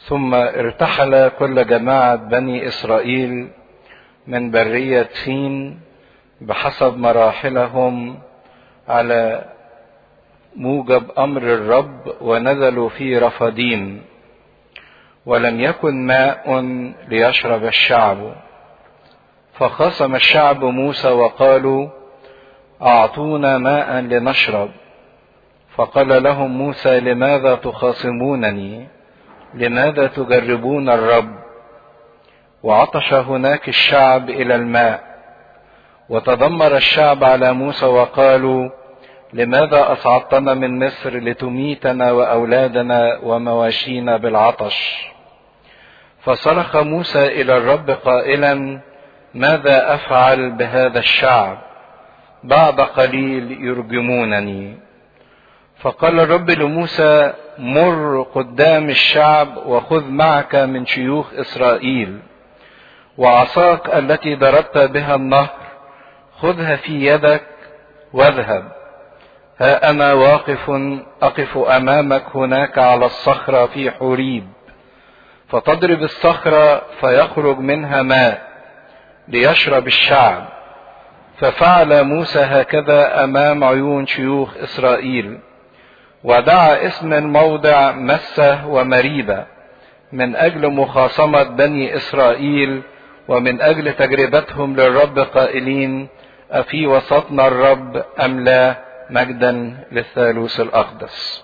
ثم ارتحل كل جماعة بني إسرائيل من برية سين بحسب مراحلهم على موجب أمر الرب ونزلوا في رفديم ولم يكن ماء ليشرب الشعب فخصم الشعب موسى وقالوا أعطونا ماء لنشرب فقال لهم موسى لماذا تخاصمونني لماذا تجربون الرب وعطش هناك الشعب الى الماء وتذمر الشعب على موسى وقالوا لماذا اصعدتنا من مصر لتميتنا واولادنا ومواشينا بالعطش فصرخ موسى الى الرب قائلا ماذا افعل بهذا الشعب بعد قليل يرجمونني فقال الرب لموسى مر قدام الشعب وخذ معك من شيوخ اسرائيل وعصاك التي ضربت بها النهر خذها في يدك واذهب ها انا واقف اقف امامك هناك على الصخره في حوريب فتضرب الصخره فيخرج منها ماء ليشرب الشعب ففعل موسى هكذا امام عيون شيوخ اسرائيل ودعا اسم الموضع مسة ومريبة من أجل مخاصمة بني إسرائيل ومن أجل تجربتهم للرب قائلين أفي وسطنا الرب أم لا مجدا للثالوث الأقدس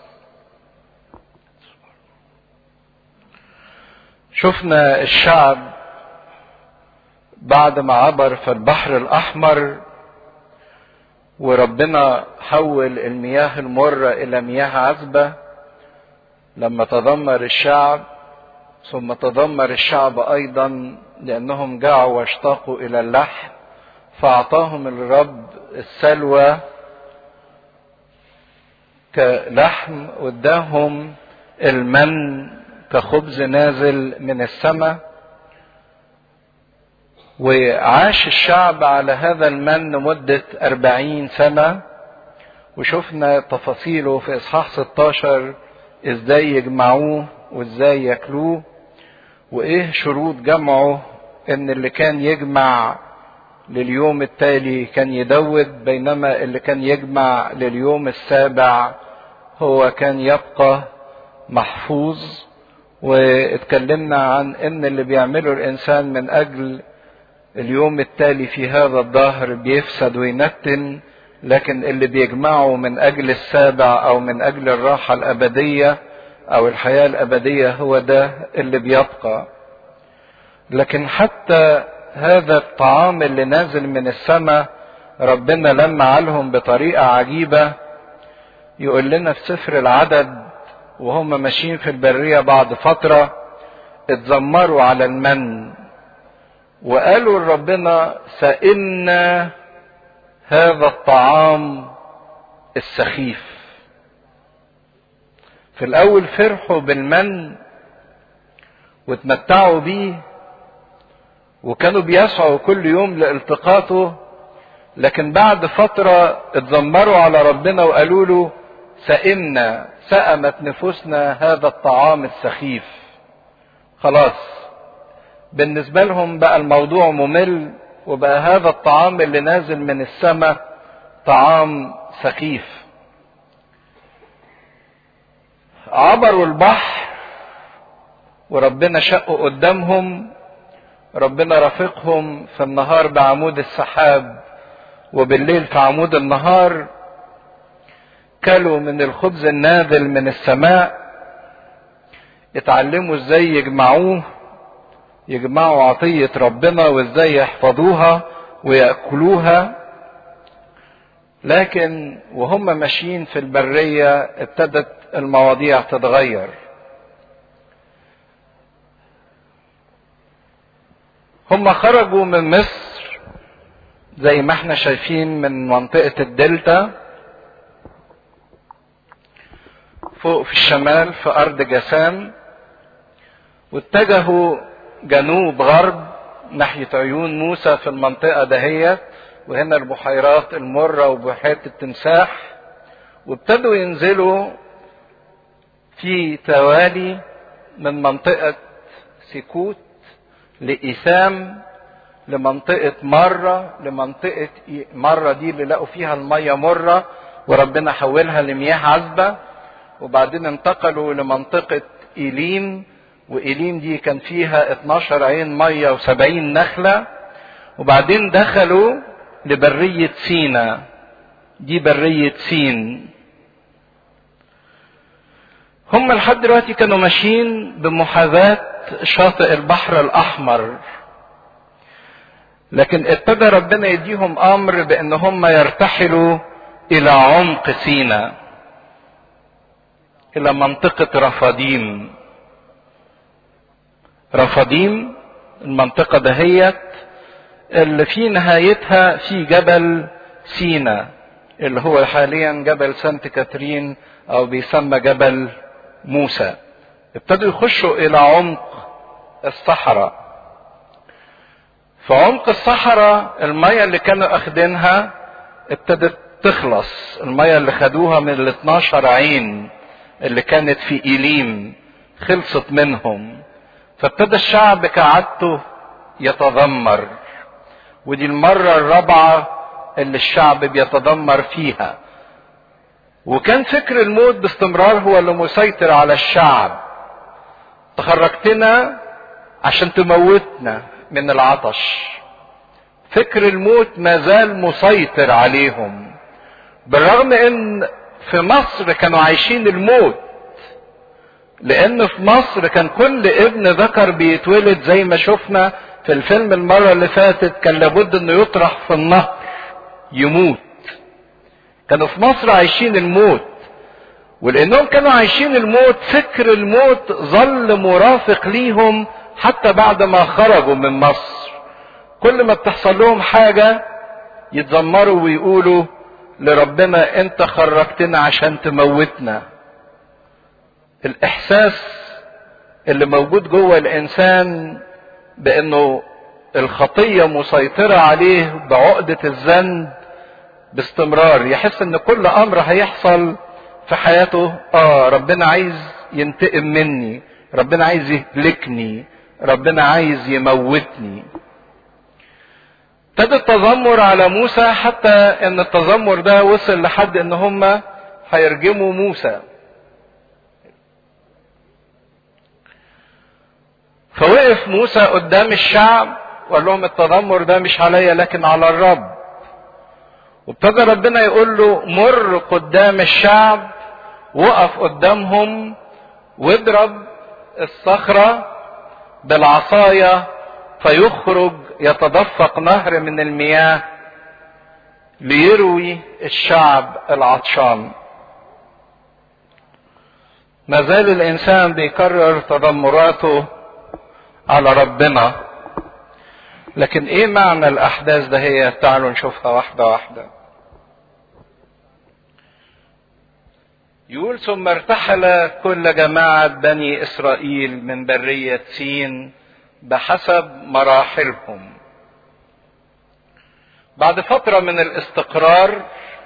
شفنا الشعب بعد ما عبر في البحر الأحمر وربنا حول المياه المرة إلى مياه عذبة لما تذمر الشعب ثم تذمر الشعب أيضا لأنهم جاعوا واشتاقوا إلى اللحم فأعطاهم الرب السلوى كلحم واداهم المن كخبز نازل من السماء وعاش الشعب على هذا المن مدة أربعين سنة وشفنا تفاصيله في إصحاح 16 إزاي يجمعوه وإزاي ياكلوه وإيه شروط جمعه إن اللي كان يجمع لليوم التالي كان يدود بينما اللي كان يجمع لليوم السابع هو كان يبقى محفوظ واتكلمنا عن ان اللي بيعمله الانسان من اجل اليوم التالي في هذا الظهر بيفسد وينتن لكن اللي بيجمعه من اجل السابع او من اجل الراحه الابديه او الحياه الابديه هو ده اللي بيبقى لكن حتى هذا الطعام اللي نازل من السماء ربنا لما علهم بطريقه عجيبه يقول لنا في سفر العدد وهم ماشيين في البريه بعد فتره اتذمروا على المن وقالوا لربنا سئمنا هذا الطعام السخيف في الاول فرحوا بالمن وتمتعوا بيه وكانوا بيسعوا كل يوم لالتقاطه لكن بعد فترة اتذمروا على ربنا وقالوا له سئمنا سأمت نفوسنا هذا الطعام السخيف خلاص بالنسبة لهم بقى الموضوع ممل وبقى هذا الطعام اللي نازل من السماء طعام سخيف عبروا البحر وربنا شقوا قدامهم ربنا رافقهم في النهار بعمود السحاب وبالليل في عمود النهار كلوا من الخبز النازل من السماء اتعلموا ازاي يجمعوه يجمعوا عطية ربنا وازاي يحفظوها ويأكلوها لكن وهم ماشيين في البرية ابتدت المواضيع تتغير هم خرجوا من مصر زي ما احنا شايفين من منطقة الدلتا فوق في الشمال في أرض جسام واتجهوا جنوب غرب ناحية عيون موسى في المنطقة دهيت وهنا البحيرات المرة وبحيرة التمساح وابتدوا ينزلوا في توالي من منطقة سكوت لإيثام لمنطقة مرة لمنطقة مرة دي اللي لقوا فيها المية مرة وربنا حولها لمياه عذبة وبعدين انتقلوا لمنطقة إيليم وإيليم دي كان فيها 12 عين مية و70 نخلة وبعدين دخلوا لبرية سينا دي برية سين هم لحد دلوقتي كانوا ماشيين بمحاذاة شاطئ البحر الأحمر لكن ابتدى ربنا يديهم أمر بأن هم يرتحلوا إلى عمق سينا إلى منطقة رفاديم رفاديم المنطقة دهيت اللي في نهايتها في جبل سينا اللي هو حاليا جبل سانت كاترين او بيسمى جبل موسى ابتدوا يخشوا الى عمق الصحراء في عمق الصحراء المية اللي كانوا اخدينها ابتدت تخلص المية اللي خدوها من ال 12 عين اللي كانت في ايليم خلصت منهم فابتدى الشعب كعادته يتذمر ودي المرة الرابعة اللي الشعب بيتذمر فيها وكان فكر الموت باستمرار هو اللي مسيطر على الشعب تخرجتنا عشان تموتنا من العطش فكر الموت ما زال مسيطر عليهم بالرغم ان في مصر كانوا عايشين الموت لان في مصر كان كل ابن ذكر بيتولد زي ما شفنا في الفيلم المرة اللي فاتت كان لابد انه يطرح في النهر يموت كانوا في مصر عايشين الموت ولانهم كانوا عايشين الموت فكر الموت ظل مرافق ليهم حتى بعد ما خرجوا من مصر كل ما بتحصل لهم حاجة يتذمروا ويقولوا لربنا انت خرجتنا عشان تموتنا الاحساس اللي موجود جوه الانسان بانه الخطيه مسيطره عليه بعقده الذنب باستمرار يحس ان كل امر هيحصل في حياته اه ربنا عايز ينتقم مني ربنا عايز يهلكني ربنا عايز يموتني ابتدى التذمر على موسى حتى ان التذمر ده وصل لحد ان هم هيرجموا موسى فوقف موسى قدام الشعب وقال لهم التذمر ده مش عليا لكن على الرب وابتدى ربنا يقول له مر قدام الشعب وقف قدامهم واضرب الصخرة بالعصاية فيخرج يتدفق نهر من المياه ليروي الشعب العطشان ما زال الانسان بيكرر تذمراته على ربنا لكن ايه معنى الاحداث ده هي تعالوا نشوفها واحده واحده يقول ثم ارتحل كل جماعة بني إسرائيل من برية سين بحسب مراحلهم بعد فترة من الاستقرار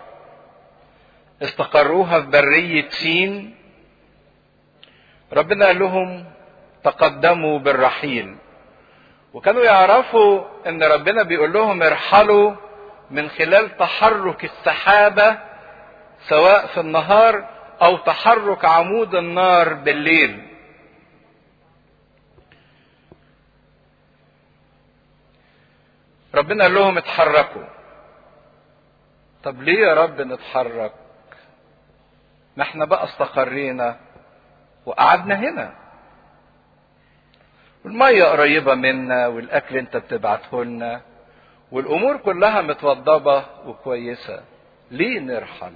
استقروها في برية سين ربنا قال لهم تقدموا بالرحيل وكانوا يعرفوا ان ربنا بيقول لهم ارحلوا من خلال تحرك السحابة سواء في النهار او تحرك عمود النار بالليل ربنا قال لهم اتحركوا طب ليه يا رب نتحرك ما احنا بقى استقرينا وقعدنا هنا والمية قريبة منا والأكل أنت بتبعته لنا والأمور كلها متوضبة وكويسة ليه نرحل؟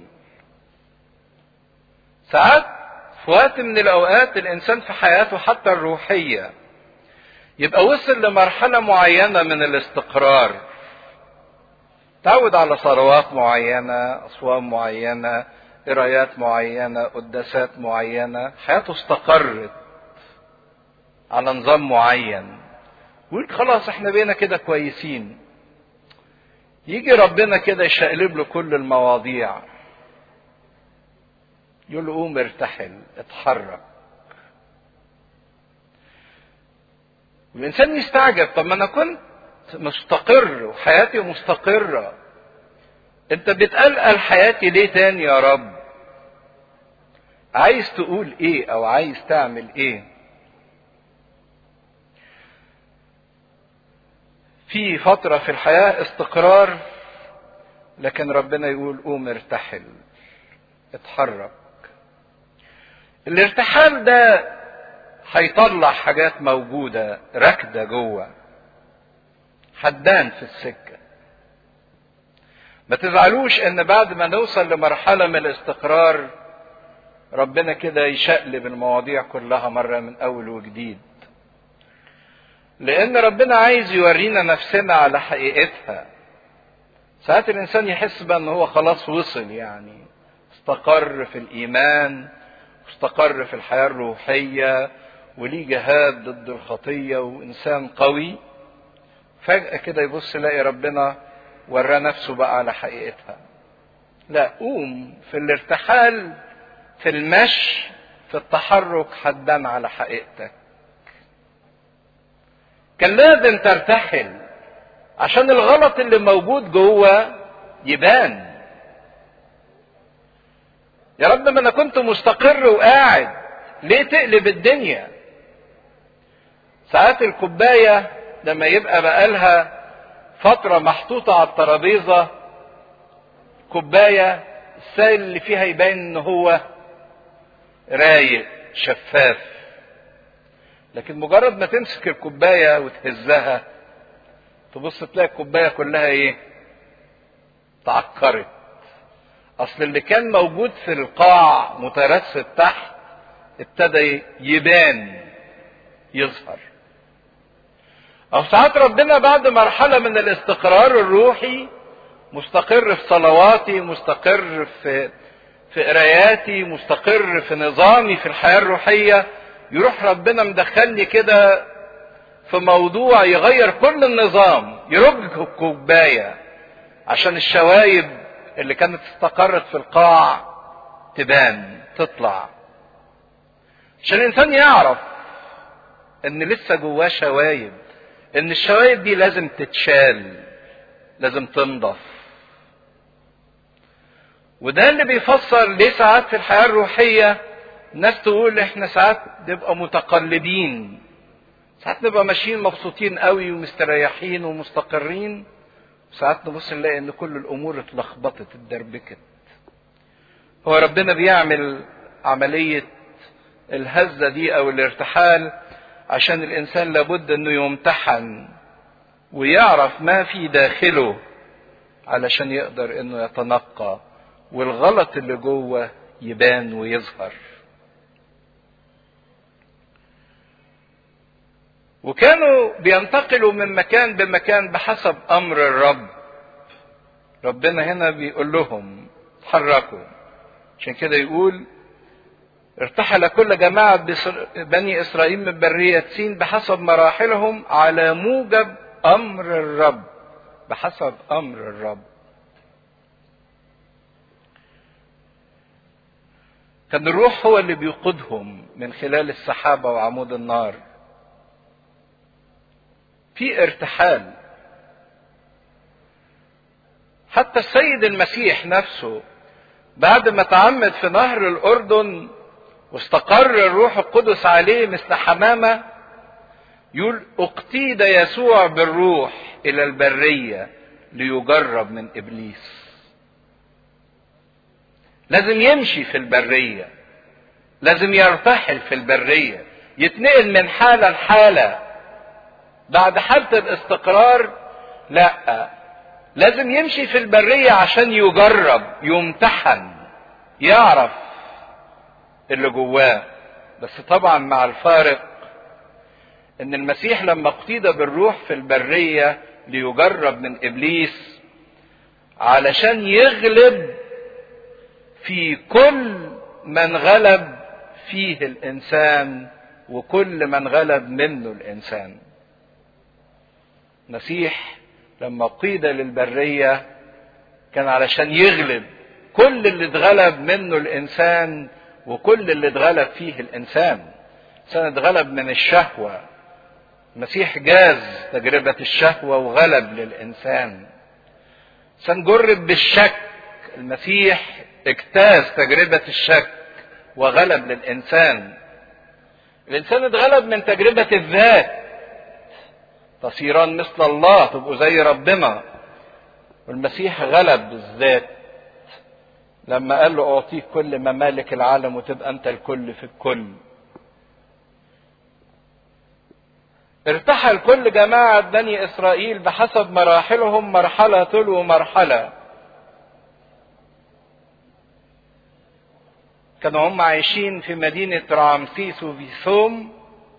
ساعات في وقت من الأوقات الإنسان في حياته حتى الروحية يبقى وصل لمرحلة معينة من الاستقرار تعود على صلوات معينة أصوام معينة قرايات معينة قداسات معينة حياته استقرت على نظام معين ويقول خلاص احنا بقينا كده كويسين يجي ربنا كده يشقلب له كل المواضيع يقول له قوم ارتحل اتحرك والإنسان يستعجب طب ما أنا كنت مستقر وحياتي مستقرة أنت بتقلقل حياتي ليه تاني يا رب عايز تقول إيه أو عايز تعمل إيه في فترة في الحياة استقرار لكن ربنا يقول قوم ارتحل اتحرك الارتحال ده هيطلع حاجات موجودة راكدة جوه حدان في السكة ما تزعلوش ان بعد ما نوصل لمرحلة من الاستقرار ربنا كده يشقلب المواضيع كلها مرة من اول وجديد لان ربنا عايز يورينا نفسنا على حقيقتها ساعات الانسان يحس بقى ان هو خلاص وصل يعني استقر في الايمان استقر في الحياه الروحيه وليه جهاد ضد الخطيه وانسان قوي فجاه كده يبص يلاقي ربنا ورى نفسه بقى على حقيقتها لا قوم في الارتحال في المشي في التحرك حدان على حقيقتك كان لازم ترتحل عشان الغلط اللي موجود جوه يبان يا رب ما انا كنت مستقر وقاعد ليه تقلب الدنيا ساعات الكوبايه لما يبقى بقالها فتره محطوطه على الترابيزه كوبايه السائل اللي فيها يبان ان هو رايق شفاف لكن مجرد ما تمسك الكوبايه وتهزها تبص تلاقي الكوبايه كلها ايه تعكرت اصل اللي كان موجود في القاع مترسب تحت ابتدى يبان يظهر او ساعات ربنا بعد مرحله من الاستقرار الروحي مستقر في صلواتي مستقر في في قراياتي مستقر في نظامي في الحياه الروحيه يروح ربنا مدخلني كده في موضوع يغير كل النظام يرج الكوبايه عشان الشوايب اللي كانت استقرت في القاع تبان تطلع عشان الانسان يعرف ان لسه جواه شوايب ان الشوايب دي لازم تتشال لازم تنضف وده اللي بيفسر ليه ساعات في الحياه الروحيه الناس تقول احنا ساعات نبقى متقلبين ساعات نبقى ماشيين مبسوطين قوي ومستريحين ومستقرين ساعات نبص نلاقي ان كل الامور اتلخبطت اتدربكت هو ربنا بيعمل عملية الهزة دي او الارتحال عشان الانسان لابد انه يمتحن ويعرف ما في داخله علشان يقدر انه يتنقى والغلط اللي جوه يبان ويظهر وكانوا بينتقلوا من مكان بمكان بحسب امر الرب ربنا هنا بيقول لهم اتحركوا عشان كده يقول ارتحل كل جماعة بني إسرائيل من برية سين بحسب مراحلهم على موجب أمر الرب بحسب أمر الرب كان الروح هو اللي بيقودهم من خلال السحابة وعمود النار في ارتحال حتى السيد المسيح نفسه بعد ما تعمد في نهر الاردن واستقر الروح القدس عليه مثل حمامه يقول اقتيد يسوع بالروح الى البريه ليجرب من ابليس لازم يمشي في البريه لازم يرتحل في البريه يتنقل من حاله لحاله بعد حالة الاستقرار لا لازم يمشي في البرية عشان يجرب يمتحن يعرف اللي جواه بس طبعا مع الفارق ان المسيح لما اقتيد بالروح في البرية ليجرب من ابليس علشان يغلب في كل من غلب فيه الانسان وكل من غلب منه الانسان مسيح لما قيد للبرية كان علشان يغلب كل اللي اتغلب منه الإنسان وكل اللي اتغلب فيه الإنسان الإنسان اتغلب من الشهوة المسيح جاز تجربة الشهوة وغلب للإنسان إنسان جرب بالشك المسيح اجتاز تجربة الشك وغلب للإنسان الإنسان اتغلب من تجربة الذات تصيران مثل الله تبقوا زي ربنا والمسيح غلب الذات لما قال له أعطيك كل ممالك العالم وتبقى أنت الكل في الكل ارتحل كل جماعة بني إسرائيل بحسب مراحلهم مرحلة تلو مرحلة كانوا هم عايشين في مدينة رامسيس وفيثوم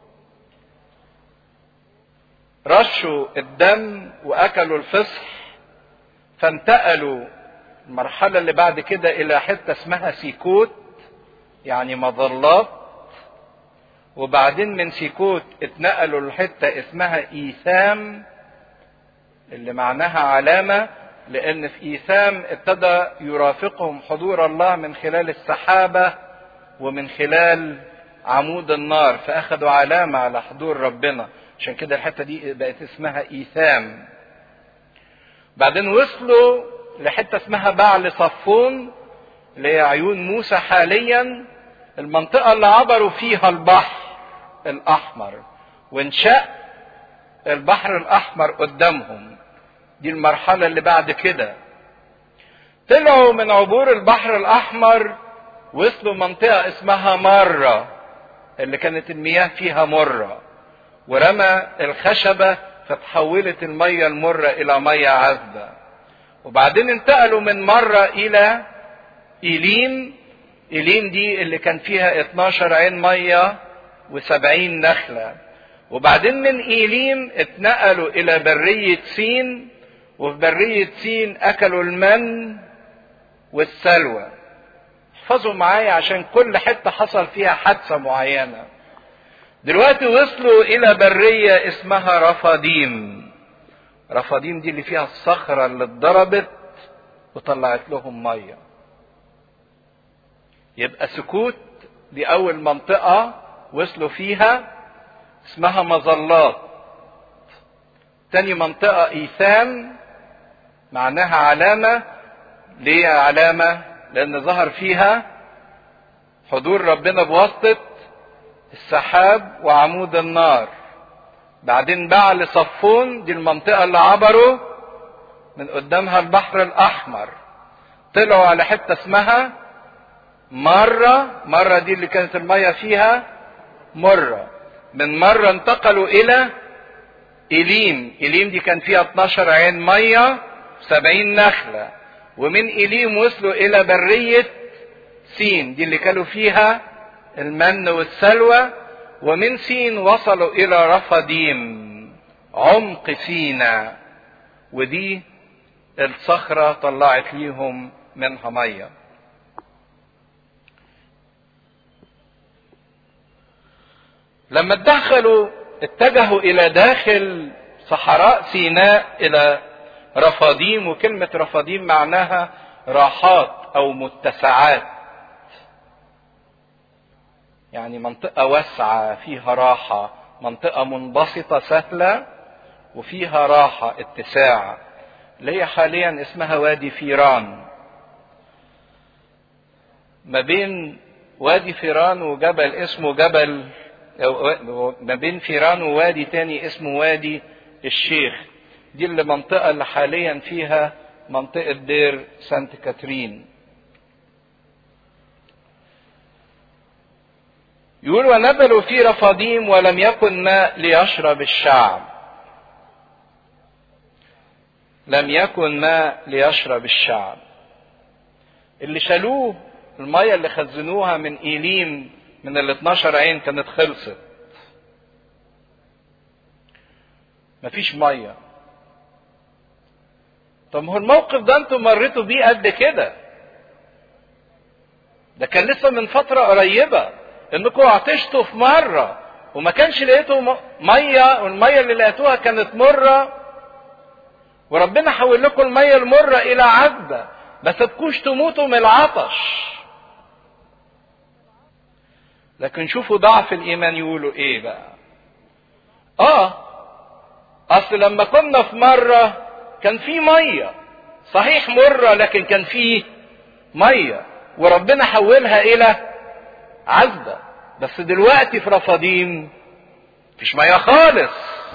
رشوا الدم وأكلوا الفصح فانتقلوا المرحلة اللي بعد كده إلى حتة اسمها سيكوت يعني مظلات وبعدين من سيكوت اتنقلوا لحتة اسمها إيثام اللي معناها علامة لأن في إيثام ابتدى يرافقهم حضور الله من خلال السحابة ومن خلال عمود النار فأخذوا علامة على حضور ربنا عشان كده الحتة دي بقت اسمها إيثام بعدين وصلوا لحتة اسمها بعل صفون اللي هي عيون موسى حاليا المنطقة اللي عبروا فيها البحر الأحمر وانشق البحر الأحمر قدامهم دي المرحلة اللي بعد كده طلعوا من عبور البحر الأحمر وصلوا منطقة اسمها مرة اللي كانت المياه فيها مرة ورمى الخشبة فتحولت المية المرة إلى مية عذبة وبعدين انتقلوا من مرة إلى إيليم إيليم دي اللي كان فيها 12 عين مية وسبعين نخلة وبعدين من إيليم اتنقلوا إلى برية سين وفي برية سين أكلوا المن والسلوى احفظوا معايا عشان كل حتة حصل فيها حادثة معينة دلوقتي وصلوا إلى برية اسمها رفاديم رفاديم دي اللي فيها الصخرة اللي اتضربت وطلعت لهم مية يبقى سكوت دي أول منطقة وصلوا فيها اسمها مظلات تاني منطقة إيثام معناها علامة ليه علامة لأن ظهر فيها حضور ربنا بواسطة السحاب وعمود النار بعدين بعل صفون دي المنطقة اللي عبروا من قدامها البحر الأحمر طلعوا على حتة اسمها مرة مرة دي اللي كانت المية فيها مرة من مرة انتقلوا إلى إليم إليم دي كان فيها 12 عين مية 70 نخلة ومن إليم وصلوا إلى برية سين دي اللي كانوا فيها المن والسلوى ومن سين وصلوا إلى رفديم عمق سينا ودي الصخرة طلعت ليهم منها ميه لما اتدخلوا اتجهوا الى داخل صحراء سيناء الى رفاديم وكلمة رفاديم معناها راحات او متسعات يعني منطقة واسعة فيها راحة منطقة منبسطة سهلة وفيها راحة اتساع اللي هي حاليا اسمها وادي فيران ما بين وادي فيران وجبل اسمه جبل ما بين فيران ووادي تاني اسمه وادي الشيخ دي اللي منطقة اللي حاليا فيها منطقة دير سانت كاترين يقول ونبلوا في رفاديم ولم يكن ماء ليشرب الشعب لم يكن ماء ليشرب الشعب اللي شالوه المية اللي خزنوها من إيليم من ال 12 عين كانت خلصت مفيش ميه طب ما هو الموقف ده انتوا مريتوا بيه قد كده ده كان لسه من فتره قريبه انكم عطشتوا في مره وما كانش لقيتوا ميه والميه اللي لقيتوها كانت مره وربنا حول لكم الميه المره الى عذبه ما تبكوش تموتوا من العطش لكن شوفوا ضعف الايمان يقولوا ايه بقى اه اصل لما كنا في مرة كان في مية صحيح مرة لكن كان في مية وربنا حولها الى عذبة بس دلوقتي في رفاضيم مفيش مية خالص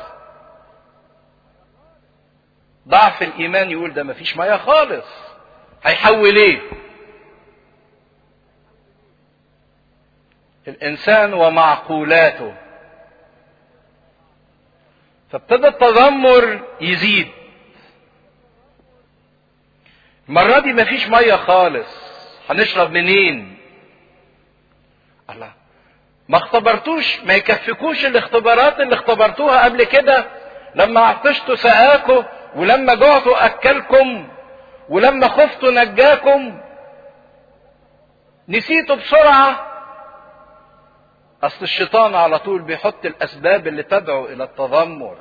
ضعف الايمان يقول ده مفيش مية خالص هيحول ايه الانسان ومعقولاته فابتدى التذمر يزيد المرة دي مفيش مية خالص هنشرب منين الله ما اختبرتوش ما يكفيكوش الاختبارات اللي اختبرتوها قبل كده لما عطشتوا سقاكم ولما جعتوا اكلكم ولما خفتوا نجاكم نسيتوا بسرعه اصل الشيطان على طول بيحط الاسباب اللي تدعو الى التذمر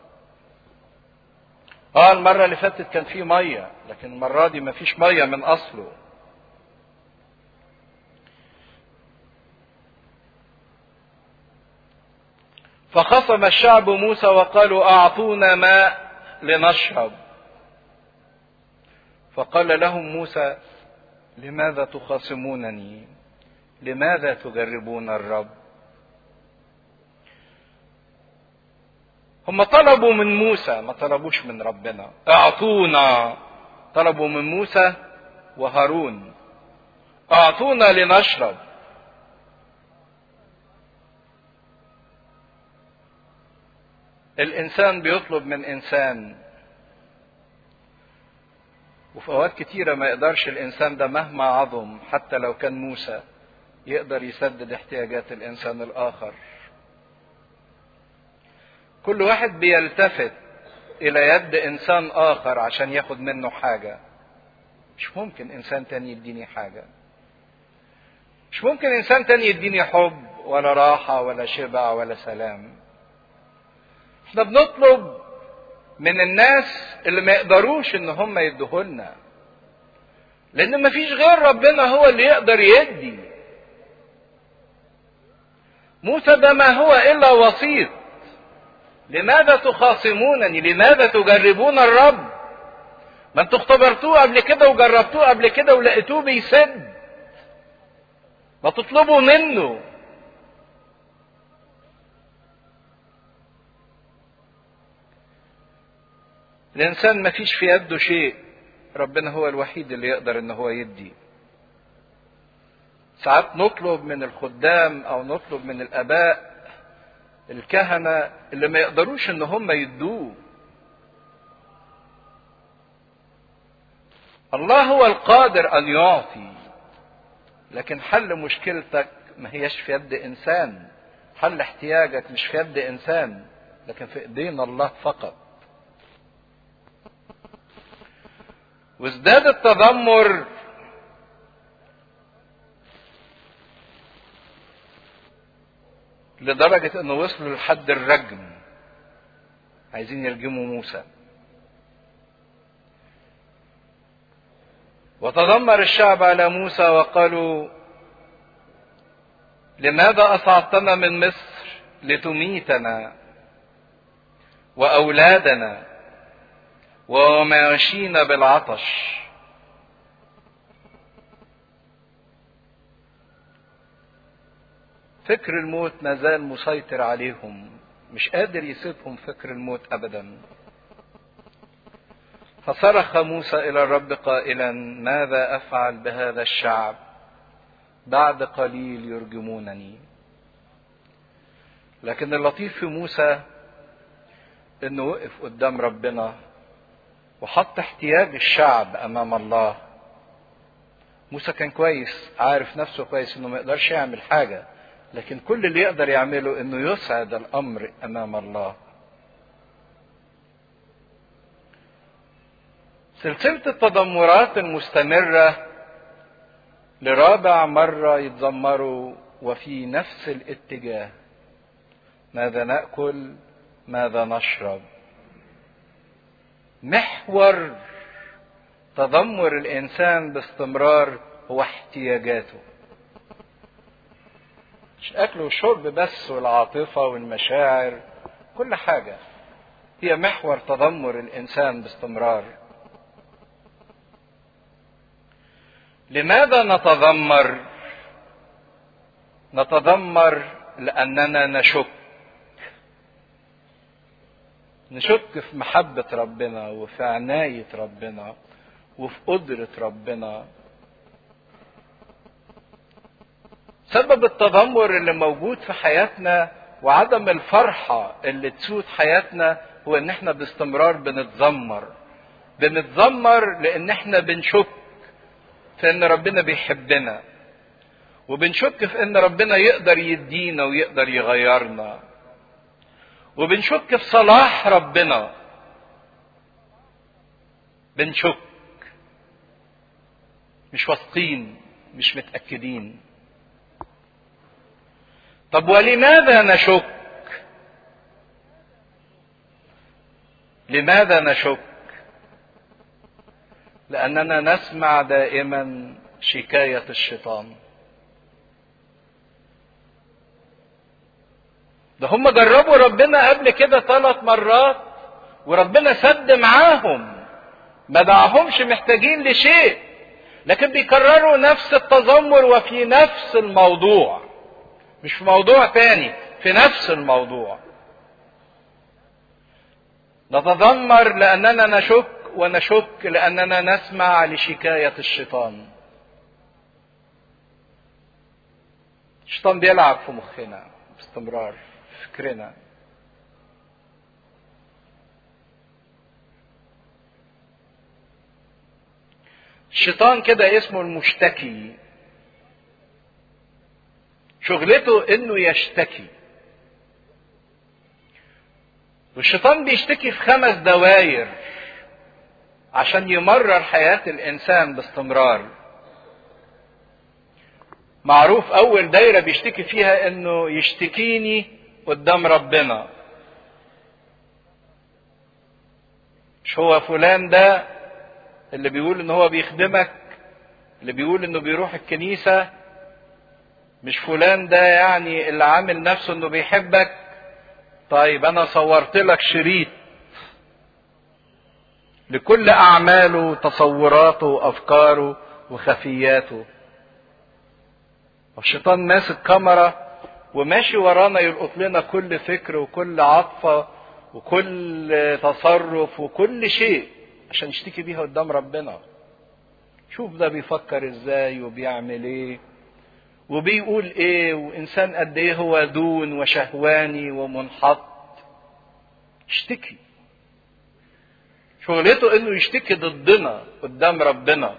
اه المرة اللي فاتت كان في مية لكن المرة دي مفيش مية من اصله فخصم الشعب موسى وقالوا اعطونا ماء لنشرب فقال لهم موسى لماذا تخاصمونني لماذا تجربون الرب هم طلبوا من موسى ما طلبوش من ربنا اعطونا طلبوا من موسى وهارون اعطونا لنشرب الانسان بيطلب من انسان وفي اوقات كتيرة ما يقدرش الانسان ده مهما عظم حتى لو كان موسى يقدر يسدد احتياجات الانسان الاخر كل واحد بيلتفت الى يد انسان اخر عشان ياخد منه حاجة مش ممكن انسان تاني يديني حاجة مش ممكن انسان تاني يديني حب ولا راحة ولا شبع ولا سلام احنا بنطلب من الناس اللي ما يقدروش ان هم يديهولنا لان مفيش غير ربنا هو اللي يقدر يدي موسى ده ما هو الا وسيط لماذا تخاصمونني لماذا تجربون الرب ما انتوا اختبرتوه قبل كده وجربتوه قبل كده ولقيتوه بيسد ما تطلبوا منه الانسان ما فيش في يده شيء ربنا هو الوحيد اللي يقدر ان هو يدي ساعات نطلب من الخدام او نطلب من الاباء الكهنة اللي ما يقدروش ان هم يدوه الله هو القادر ان يعطي لكن حل مشكلتك ما هيش في يد انسان حل احتياجك مش في يد انسان لكن في ايدينا الله فقط وازداد التذمر لدرجة انه وصلوا لحد الرجم عايزين يرجموا موسى وتذمر الشعب على موسى وقالوا لماذا اصعدتنا من مصر لتميتنا واولادنا وماشينا بالعطش فكر الموت ما زال مسيطر عليهم مش قادر يسيبهم فكر الموت ابدا فصرخ موسى الى الرب قائلا ماذا افعل بهذا الشعب بعد قليل يرجمونني لكن اللطيف في موسى انه وقف قدام ربنا وحط احتياج الشعب امام الله موسى كان كويس عارف نفسه كويس انه ما يقدرش يعمل حاجه لكن كل اللي يقدر يعمله انه يسعد الامر امام الله سلسله التذمرات المستمره لرابع مره يتذمروا وفي نفس الاتجاه ماذا ناكل ماذا نشرب محور تذمر الانسان باستمرار هو احتياجاته مش اكل وشرب بس والعاطفه والمشاعر كل حاجه هي محور تذمر الانسان باستمرار لماذا نتذمر نتذمر لاننا نشك نشك في محبه ربنا وفي عنايه ربنا وفي قدره ربنا سبب التذمر اللي موجود في حياتنا وعدم الفرحة اللي تسود حياتنا هو ان احنا باستمرار بنتذمر بنتذمر لان احنا بنشك في ان ربنا بيحبنا وبنشك في ان ربنا يقدر يدينا ويقدر يغيرنا وبنشك في صلاح ربنا بنشك مش واثقين مش متأكدين طب ولماذا نشك لماذا نشك لاننا نسمع دائما شكايه الشيطان ده هم جربوا ربنا قبل كده ثلاث مرات وربنا سد معاهم ما دعهمش محتاجين لشيء لكن بيكرروا نفس التذمر وفي نفس الموضوع مش في موضوع تاني في نفس الموضوع نتذمر لاننا نشك ونشك لاننا نسمع لشكايه الشيطان الشيطان بيلعب في مخنا باستمرار في فكرنا الشيطان كده اسمه المشتكي شغلته انه يشتكي والشيطان بيشتكي في خمس دواير عشان يمرر حياة الإنسان باستمرار معروف أول دايرة بيشتكي فيها إنه يشتكيني قدام ربنا مش هو فلان ده اللي بيقول إن هو بيخدمك اللي بيقول إنه بيروح الكنيسة مش فلان ده يعني اللي عامل نفسه إنه بيحبك طيب أنا صورت لك شريط لكل أعماله وتصوراته وأفكاره وخفياته الشيطان ماسك كاميرا وماشي ورانا يلقط لنا كل فكر وكل عطفة وكل تصرف وكل شيء عشان يشتكي بيها قدام ربنا شوف ده بيفكر ازاي وبيعمل ايه وبيقول ايه وانسان قد ايه هو دون وشهواني ومنحط اشتكي شغلته انه يشتكي ضدنا قدام ربنا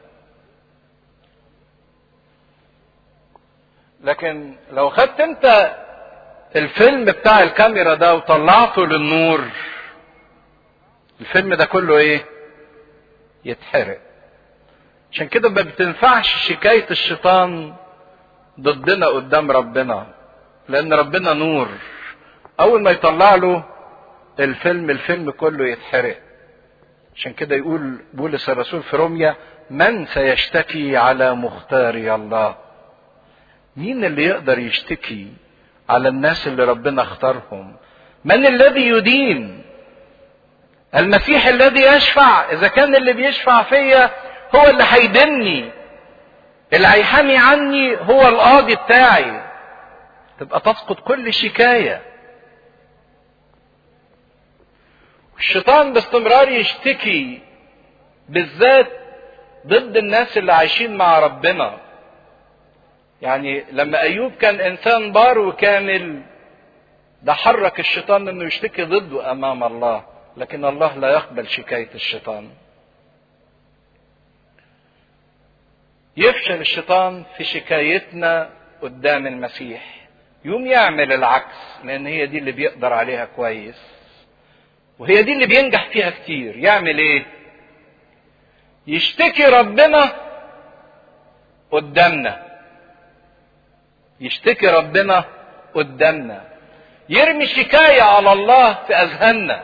لكن لو خدت انت الفيلم بتاع الكاميرا ده وطلعته للنور الفيلم ده كله ايه يتحرق عشان كده ما بتنفعش شكاية الشيطان ضدنا قدام ربنا لان ربنا نور اول ما يطلع له الفيلم الفيلم كله يتحرق عشان كده يقول بولس الرسول في روميا من سيشتكي على مختاري الله مين اللي يقدر يشتكي على الناس اللي ربنا اختارهم من الذي يدين المسيح الذي يشفع اذا كان اللي بيشفع فيا هو اللي هيدني اللي هيحامي عني هو القاضي بتاعي تبقى تسقط كل شكايه الشيطان باستمرار يشتكي بالذات ضد الناس اللي عايشين مع ربنا يعني لما ايوب كان انسان بار وكامل ده حرك الشيطان انه يشتكي ضده امام الله لكن الله لا يقبل شكايه الشيطان يفشل الشيطان في شكايتنا قدام المسيح يوم يعمل العكس لان هي دي اللي بيقدر عليها كويس وهي دي اللي بينجح فيها كتير يعمل ايه يشتكي ربنا قدامنا يشتكي ربنا قدامنا يرمي شكاية على الله في أذهاننا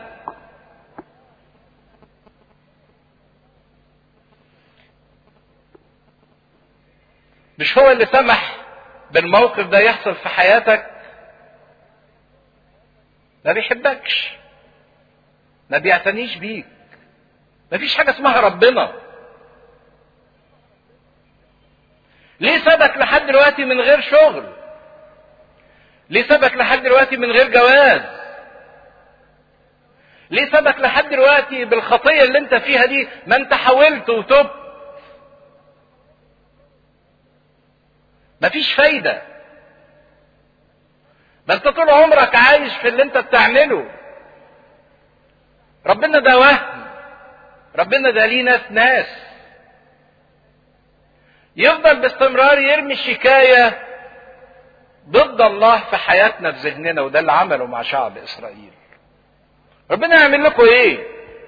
مش هو اللي سمح بالموقف ده يحصل في حياتك ما بيحبكش ما بيعتنيش بيك مفيش حاجة اسمها ربنا ليه سابك لحد دلوقتي من غير شغل ليه سابك لحد دلوقتي من غير جواز ليه سابك لحد دلوقتي بالخطية اللي انت فيها دي ما انت حاولت وتبت مفيش فايدة ما انت طول عمرك عايش في اللي انت بتعمله ربنا ده وهم ربنا ده ليه ناس ناس يفضل باستمرار يرمي الشكاية ضد الله في حياتنا في ذهننا وده اللي عمله مع شعب إسرائيل ربنا يعمل لكم ايه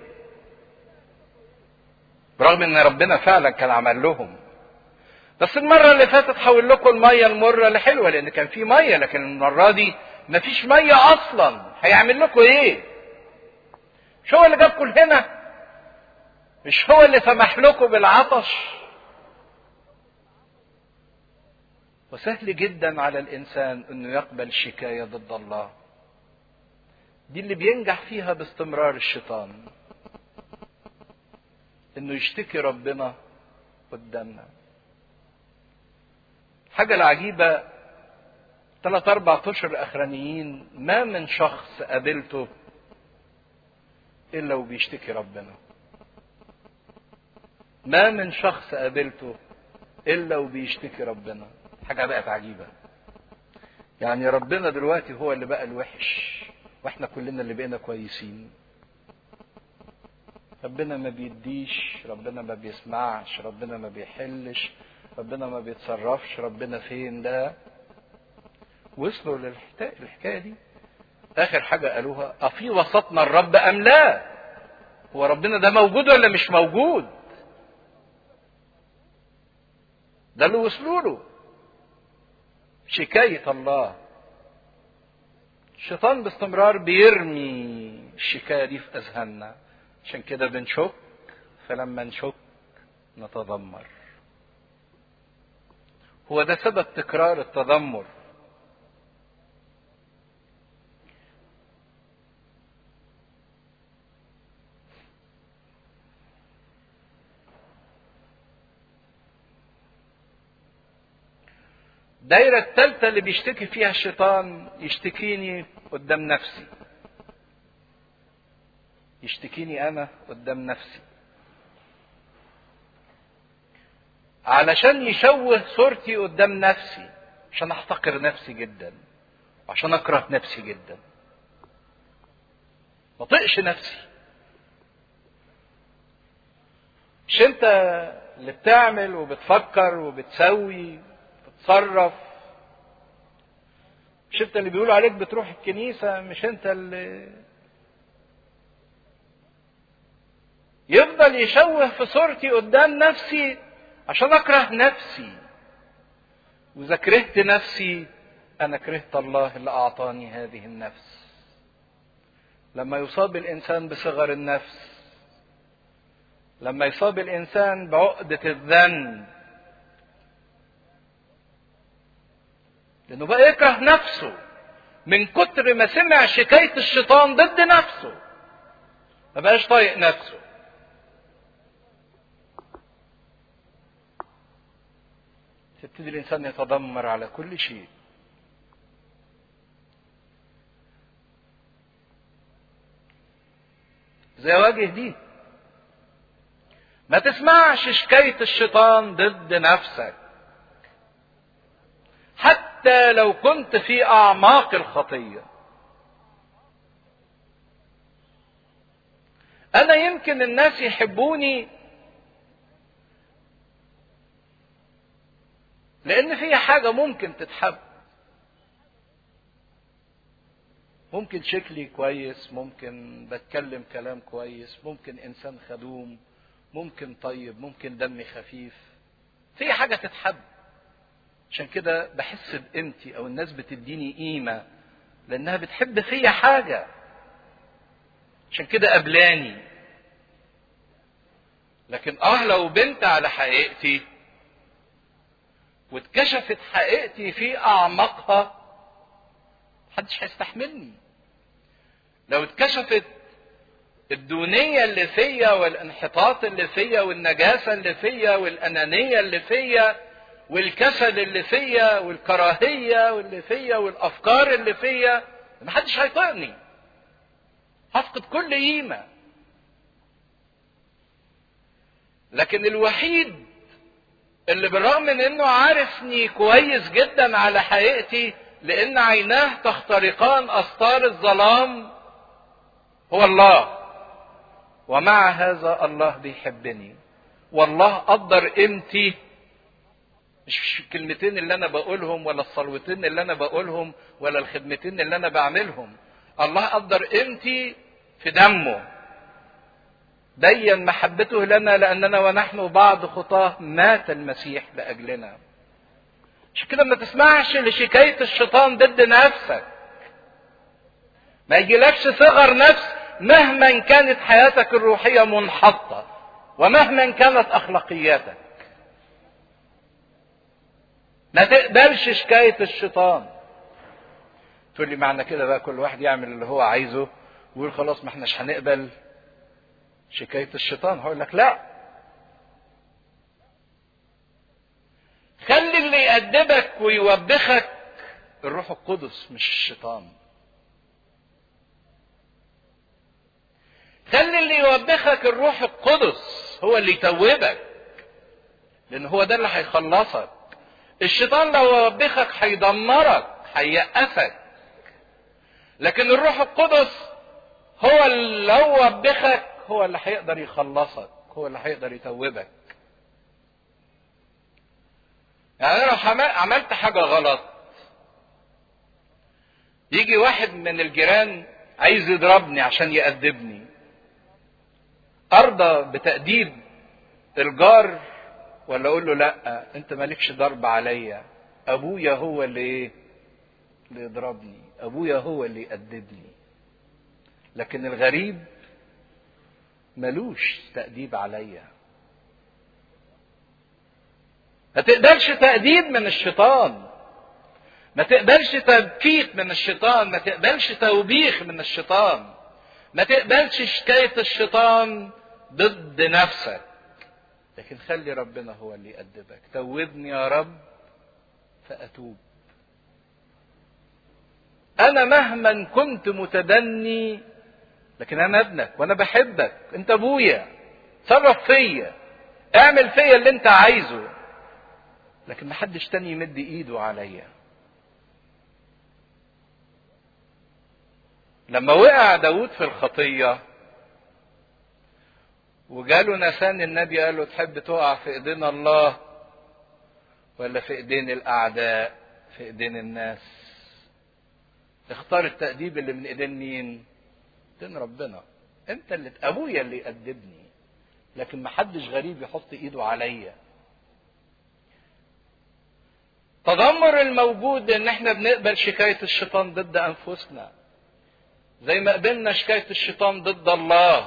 برغم ان ربنا فعلا كان عمل لهم بس المرة اللي فاتت حول لكم المية المرة لحلوة لان كان في مية لكن المرة دي مفيش مية اصلا هيعمل لكم ايه مش هو اللي جابكم هنا مش هو اللي سمح لكم بالعطش وسهل جدا على الانسان انه يقبل شكايه ضد الله دي اللي بينجح فيها باستمرار الشيطان انه يشتكي ربنا قدامنا الحاجة العجيبة ثلاث أربع أشهر الأخرانيين ما من شخص قابلته إلا وبيشتكي ربنا ما من شخص قابلته إلا وبيشتكي ربنا حاجة بقت عجيبة يعني ربنا دلوقتي هو اللي بقى الوحش واحنا كلنا اللي بقينا كويسين ربنا ما بيديش ربنا ما بيسمعش ربنا ما بيحلش ربنا ما بيتصرفش ربنا فين ده وصلوا للحكايه دي اخر حاجه قالوها افي وسطنا الرب ام لا هو ربنا ده موجود ولا مش موجود ده اللي وصلوا له شكايه الله الشيطان باستمرار بيرمي الشكايه دي في اذهاننا عشان كده بنشك فلما نشك نتذمر هو ده سبب تكرار التذمر الدايرة الثالثة اللي بيشتكي فيها الشيطان يشتكيني قدام نفسي يشتكيني أنا قدام نفسي علشان يشوه صورتي قدام نفسي عشان احتقر نفسي جدا عشان اكره نفسي جدا ما طقش نفسي مش انت اللي بتعمل وبتفكر وبتسوي بتتصرف مش انت اللي بيقولوا عليك بتروح الكنيسة مش انت اللي يفضل يشوه في صورتي قدام نفسي عشان اكره نفسي واذا كرهت نفسي انا كرهت الله اللي اعطاني هذه النفس لما يصاب الانسان بصغر النفس لما يصاب الانسان بعقده الذنب لانه بقى يكره نفسه من كتر ما سمع شكايه الشيطان ضد نفسه ما بقاش طايق نفسه يبتدي الانسان يتذمر على كل شيء زي واجه دي ما تسمعش شكاية الشيطان ضد نفسك حتى لو كنت في أعماق الخطية أنا يمكن الناس يحبوني لان في حاجه ممكن تتحب ممكن شكلي كويس ممكن بتكلم كلام كويس ممكن انسان خدوم ممكن طيب ممكن دمي خفيف في حاجه تتحب عشان كده بحس بقيمتي او الناس بتديني قيمه لانها بتحب فيا حاجه عشان كده قبلاني لكن اه لو بنت على حقيقتي واتكشفت حقيقتي في اعماقها محدش هيستحملني لو اتكشفت الدونية اللي فيا والانحطاط اللي فيا والنجاسة اللي فيا والأنانية اللي فيا والكسل اللي فيا والكراهية واللي فيا والأفكار اللي فيا محدش هيطيقني هفقد كل قيمة لكن الوحيد اللي بالرغم من انه عارفني كويس جدا على حقيقتي لان عيناه تخترقان استار الظلام هو الله ومع هذا الله بيحبني والله قدر قيمتي مش الكلمتين اللي انا بقولهم ولا الصلوتين اللي انا بقولهم ولا الخدمتين اللي انا بعملهم الله قدر قيمتي في دمه بين محبته لنا لاننا ونحن بعض خطاه مات المسيح لاجلنا عشان كده ما تسمعش لشكايه الشيطان ضد نفسك ما يجيلكش صغر نفس مهما كانت حياتك الروحيه منحطه ومهما كانت اخلاقياتك ما تقبلش شكايه الشيطان تقول لي معنى كده بقى كل واحد يعمل اللي هو عايزه ويقول خلاص ما احناش هنقبل شكايه الشيطان هقول لك لا خلي اللي يأدبك ويوبخك الروح القدس مش الشيطان خلي اللي يوبخك الروح القدس هو اللي يتوبك لان هو ده اللي هيخلصك الشيطان لو وبخك هيدمرك هييأسك لكن الروح القدس هو اللي لو وبخك هو اللي هيقدر يخلصك هو اللي هيقدر يتوبك يعني انا لو عملت حاجه غلط يجي واحد من الجيران عايز يضربني عشان يأدبني ارضى بتأديب الجار ولا اقول له لا انت مالكش ضرب عليا ابويا هو اللي ايه اللي يضربني ابويا هو اللي يأدبني لكن الغريب ملوش تأديب عليا ما تقبلش تأديب من الشيطان ما تقبلش تبكيت من الشيطان ما تقبلش توبيخ من الشيطان ما تقبلش شكاية الشيطان ضد نفسك لكن خلي ربنا هو اللي يأدبك توبني يا رب فأتوب أنا مهما كنت متدني لكن أنا ابنك وأنا بحبك أنت أبويا تصرف فيا اعمل فيا اللي أنت عايزه لكن محدش تاني يمد إيده عليا لما وقع داود في الخطية وجاله نسان النبي قال له تحب تقع في ايدين الله ولا في ايدين الاعداء في ايدين الناس اختار التأديب اللي من ايدين مين ايدين ربنا انت اللي ابويا اللي يأدبني لكن محدش غريب يحط ايده عليا تذمر الموجود ان احنا بنقبل شكاية الشيطان ضد انفسنا زي ما قبلنا شكاية الشيطان ضد الله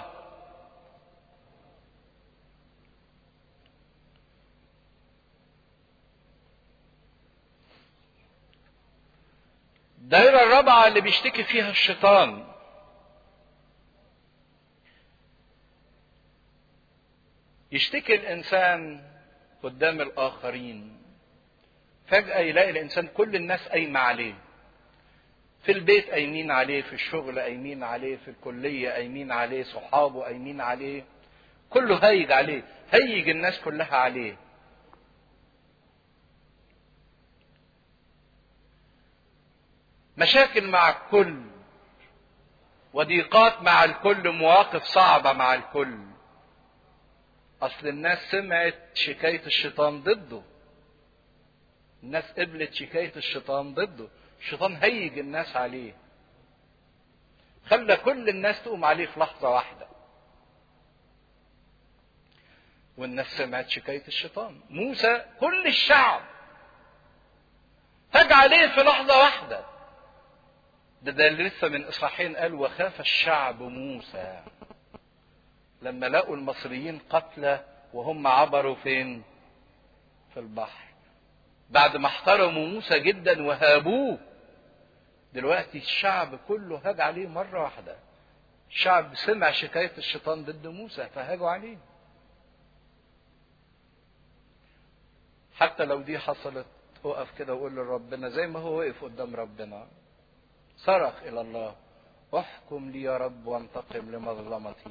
الدائرة الرابعة اللي بيشتكي فيها الشيطان يشتكي الإنسان قدام الآخرين فجأة يلاقي الإنسان كل الناس قايمة عليه في البيت قايمين عليه في الشغل قايمين عليه في الكلية قايمين عليه صحابه قايمين عليه كله هيج عليه هيج الناس كلها عليه مشاكل مع الكل وضيقات مع الكل مواقف صعبة مع الكل أصل الناس سمعت شكاية الشيطان ضده الناس قبلت شكاية الشيطان ضده الشيطان هيج الناس عليه خلى كل الناس تقوم عليه في لحظة واحدة والناس سمعت شكاية الشيطان موسى كل الشعب هج عليه في لحظة واحدة ده ده اللي لسه من إصحاحين قال وخاف الشعب موسى لما لقوا المصريين قتلى وهم عبروا فين في البحر بعد ما احترموا موسى جدا وهابوه دلوقتي الشعب كله هاج عليه مرة واحدة الشعب سمع شكاية الشيطان ضد موسى فهاجوا عليه حتى لو دي حصلت اقف كده وقول لربنا زي ما هو وقف قدام ربنا صرخ الى الله احكم لي يا رب وانتقم لمظلمتي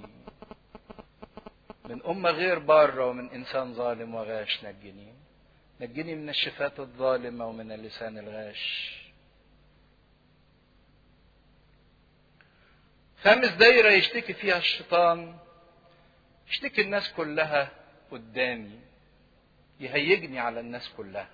من أمة غير بارة ومن إنسان ظالم وغاش نجني نجني من الشفات الظالمة ومن اللسان الغاش خامس دايرة يشتكي فيها الشيطان يشتكي الناس كلها قدامي يهيجني على الناس كلها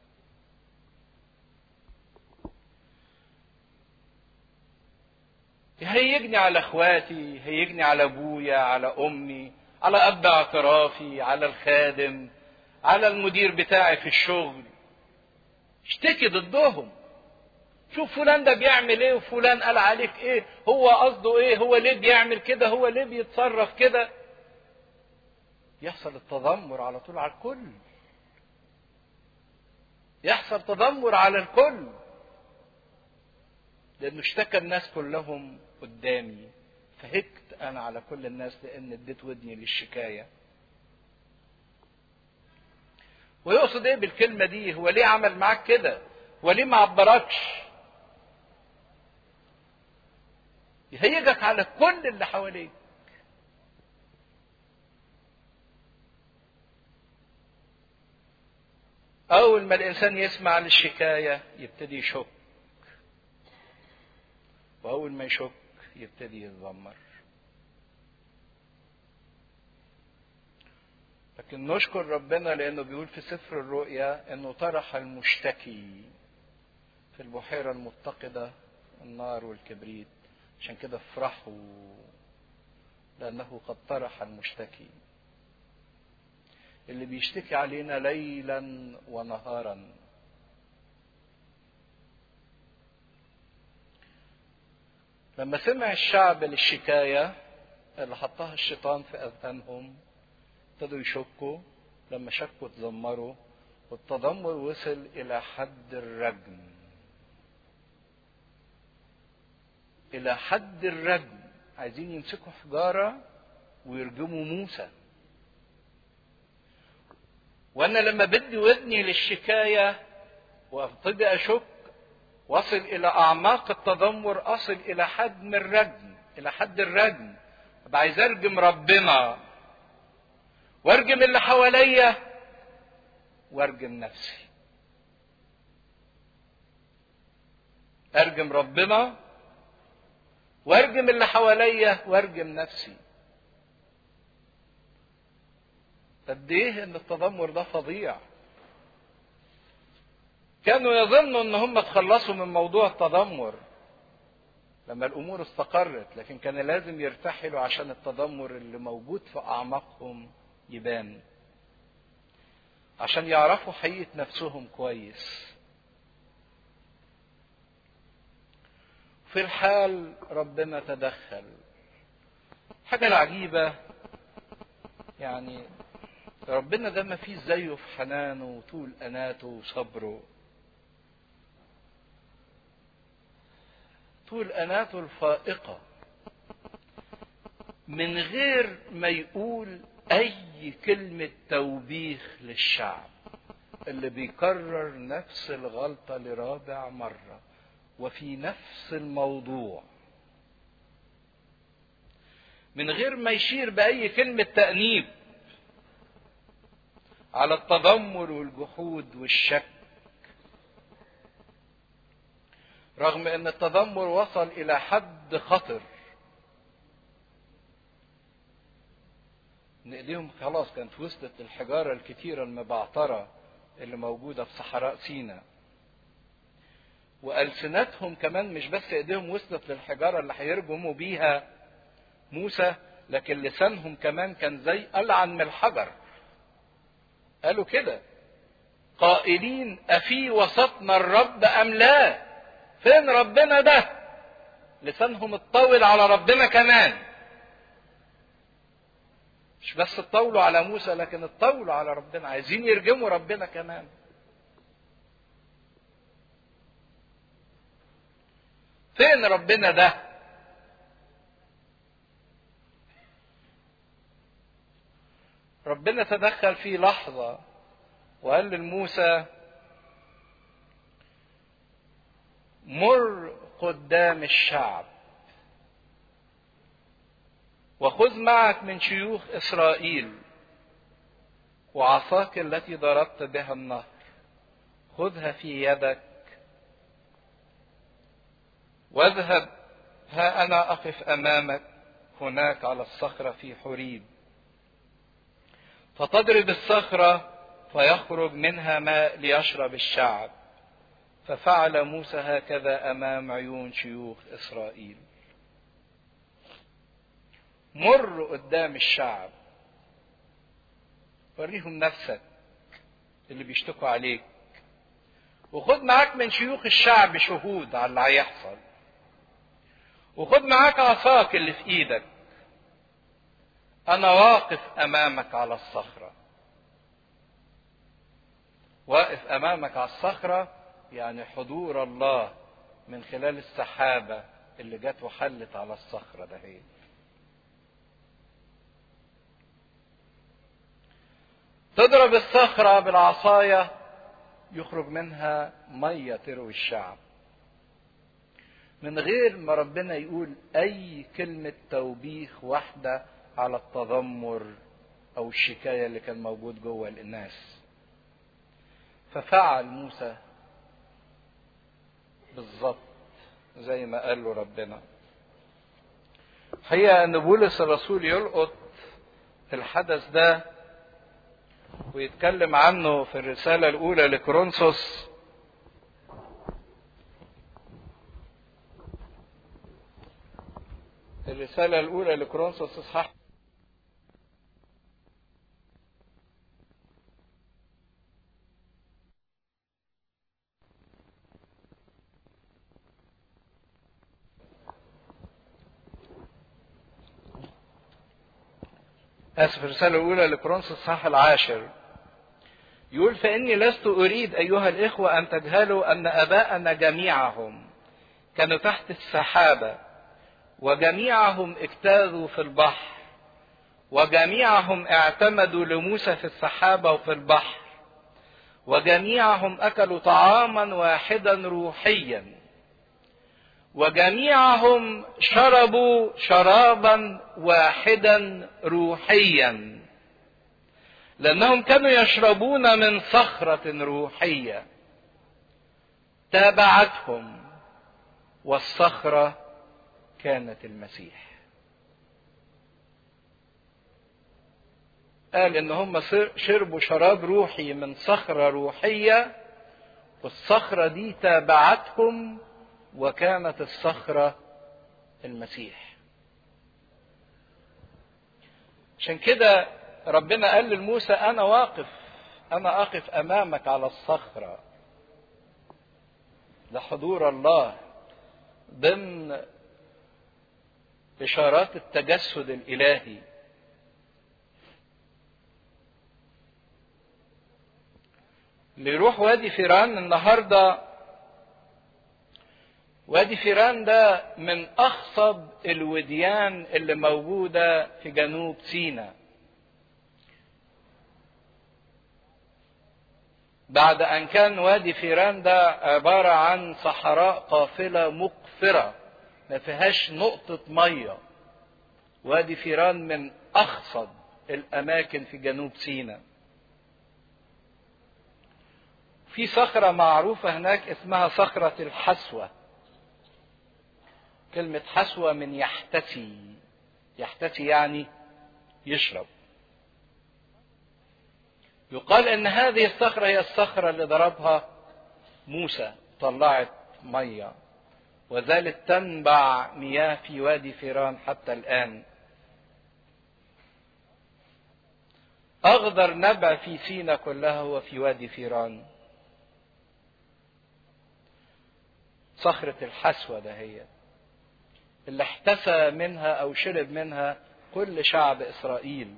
يهيجني على اخواتي يهيجني على ابويا على امي على اب اعترافي على الخادم على المدير بتاعي في الشغل اشتكي ضدهم شوف فلان ده بيعمل ايه وفلان قال عليك ايه هو قصده ايه هو ليه بيعمل كده هو ليه بيتصرف كده يحصل التذمر على طول على الكل يحصل تذمر على الكل لانه اشتكى الناس كلهم قدامي فهكت انا على كل الناس لان اديت ودني للشكايه ويقصد ايه بالكلمه دي هو ليه عمل معاك كده هو ليه ما عبركش يهيجك على كل اللي حواليك اول ما الانسان يسمع للشكايه يبتدي يشك واول ما يشك يبتدي يتذمر لكن نشكر ربنا لانه بيقول في سفر الرؤيا انه طرح المشتكي في البحيره المتقده النار والكبريت عشان كده افرحوا لانه قد طرح المشتكي اللي بيشتكي علينا ليلا ونهارا لما سمع الشعب للشكاية اللي حطها الشيطان في أذهانهم ابتدوا يشكوا لما شكوا اتذمروا والتذمر وصل إلى حد الرجم إلى حد الرجم عايزين يمسكوا حجارة ويرجموا موسى وأنا لما بدي ودني للشكاية وابتدي أشك وصل إلى أعماق التذمر أصل إلى حد من الرجم إلى حد الرجم أبقى عايز أرجم ربنا وأرجم اللي حواليا وأرجم نفسي أرجم ربنا وأرجم اللي حواليا وأرجم نفسي قد إيه إن التذمر ده فظيع كانوا يظنوا ان هم تخلصوا من موضوع التذمر لما الامور استقرت لكن كان لازم يرتحلوا عشان التذمر اللي موجود في اعماقهم يبان عشان يعرفوا حقيقه نفسهم كويس في الحال ربنا تدخل حاجه العجيبه يعني ربنا ده ما فيه زيه في حنانه وطول اناته وصبره طول اناته الفائقه من غير ما يقول اي كلمه توبيخ للشعب اللي بيكرر نفس الغلطه لرابع مره وفي نفس الموضوع من غير ما يشير باي كلمه تانيب على التذمر والجحود والشك رغم ان التذمر وصل الى حد خطر ان ايديهم خلاص كانت وصلت الحجارة الكتيرة المبعترة اللي موجودة في صحراء سيناء وألسنتهم كمان مش بس ايديهم وصلت للحجارة اللي هيرجموا بيها موسى لكن لسانهم كمان كان زي ألعن من الحجر قالوا كده قائلين أفي وسطنا الرب أم لا فين ربنا ده لسانهم اتطول على ربنا كمان مش بس اتطولوا على موسى لكن اتطولوا على ربنا عايزين يرجموا ربنا كمان فين ربنا ده ربنا تدخل في لحظة وقال لموسى مر قدام الشعب وخذ معك من شيوخ إسرائيل وعصاك التي ضربت بها النهر خذها في يدك واذهب ها أنا أقف أمامك هناك على الصخرة في حريب فتضرب الصخرة فيخرج منها ماء ليشرب الشعب ففعل موسى هكذا أمام عيون شيوخ إسرائيل مر قدام الشعب وريهم نفسك اللي بيشتكوا عليك وخد معاك من شيوخ الشعب شهود على اللي هيحصل وخد معاك عصاك اللي في ايدك انا واقف امامك على الصخره واقف امامك على الصخره يعني حضور الله من خلال السحابه اللي جت وحلت على الصخره دهيت تضرب الصخرة بالعصاية يخرج منها مية تروي الشعب من غير ما ربنا يقول أي كلمة توبيخ واحدة على التذمر أو الشكاية اللي كان موجود جوه الناس ففعل موسى بالظبط زي ما قال له ربنا هي ان بولس الرسول يلقط الحدث ده ويتكلم عنه في الرسالة الأولى لكورنثوس الرسالة الأولى لكورنثوس إصحاح آسف الرسالة الأولى لكورنثوس الصح العاشر يقول فإني لست أريد أيها الإخوة أن تجهلوا أن أباءنا جميعهم كانوا تحت السحابة وجميعهم اجتازوا في البحر وجميعهم اعتمدوا لموسى في السحابة وفي البحر وجميعهم أكلوا طعاما واحدا روحيا وجميعهم شربوا شرابا واحدا روحيا لانهم كانوا يشربون من صخره روحيه تابعتهم والصخره كانت المسيح قال ان هم شربوا شراب روحي من صخره روحيه والصخره دي تابعتهم وكانت الصخرة المسيح عشان كده ربنا قال لموسى أنا واقف أنا أقف أمامك على الصخرة لحضور الله ضمن إشارات التجسد الإلهي اللي يروح وادي فيران النهارده وادي فيران ده من أخصب الوديان اللي موجودة في جنوب سيناء بعد أن كان وادي فيران ده عبارة عن صحراء قافلة مقفرة ما فيهاش نقطة مية وادي فيران من أخصب الأماكن في جنوب سيناء في صخرة معروفة هناك اسمها صخرة الحسوة كلمة حسوة من يحتسي يحتسي يعني يشرب يقال ان هذه الصخرة هي الصخرة اللي ضربها موسى طلعت مية وزالت تنبع مياه في وادي فيران حتى الآن أخضر نبع في سينا كلها هو في وادي فيران صخرة الحسوة ده هي اللي احتسى منها او شرب منها كل شعب اسرائيل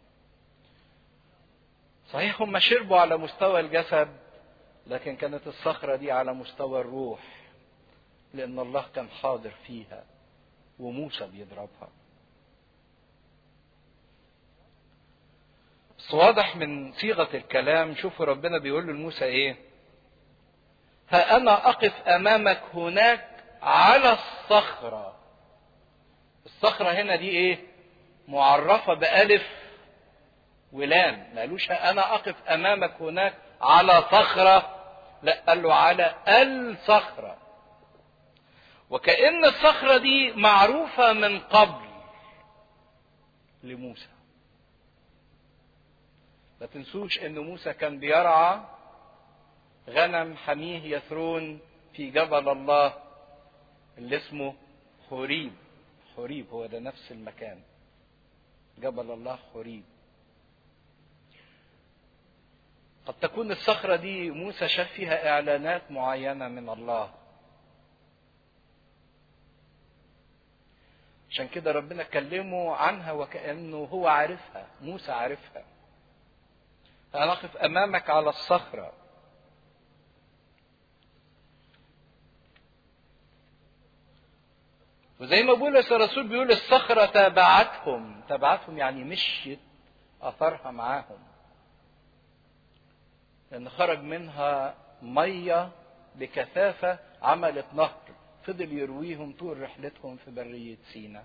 صحيح هم شربوا على مستوى الجسد لكن كانت الصخرة دي على مستوى الروح لأن الله كان حاضر فيها وموسى بيضربها بس واضح من صيغة الكلام شوفوا ربنا بيقول لموسى ايه ها انا اقف امامك هناك على الصخرة الصخرة هنا دي ايه معرفة بألف ولام ما قالوش ها انا اقف امامك هناك على صخرة لا قال له على الصخرة وكأن الصخرة دي معروفة من قبل لموسى ما تنسوش ان موسى كان بيرعى غنم حميه يثرون في جبل الله اللي اسمه حوريب حوريب هو ده نفس المكان جبل الله حوريب قد تكون الصخرة دي موسى شاف فيها إعلانات معينة من الله عشان كده ربنا كلمه عنها وكأنه هو عارفها موسى عارفها أنا أقف أمامك على الصخرة وزي ما بولس الرسول بيقول الصخرة تابعتهم تابعتهم يعني مشيت أثرها معاهم لأن خرج منها مية بكثافة عملت نهر فضل يرويهم طول رحلتهم في برية سينا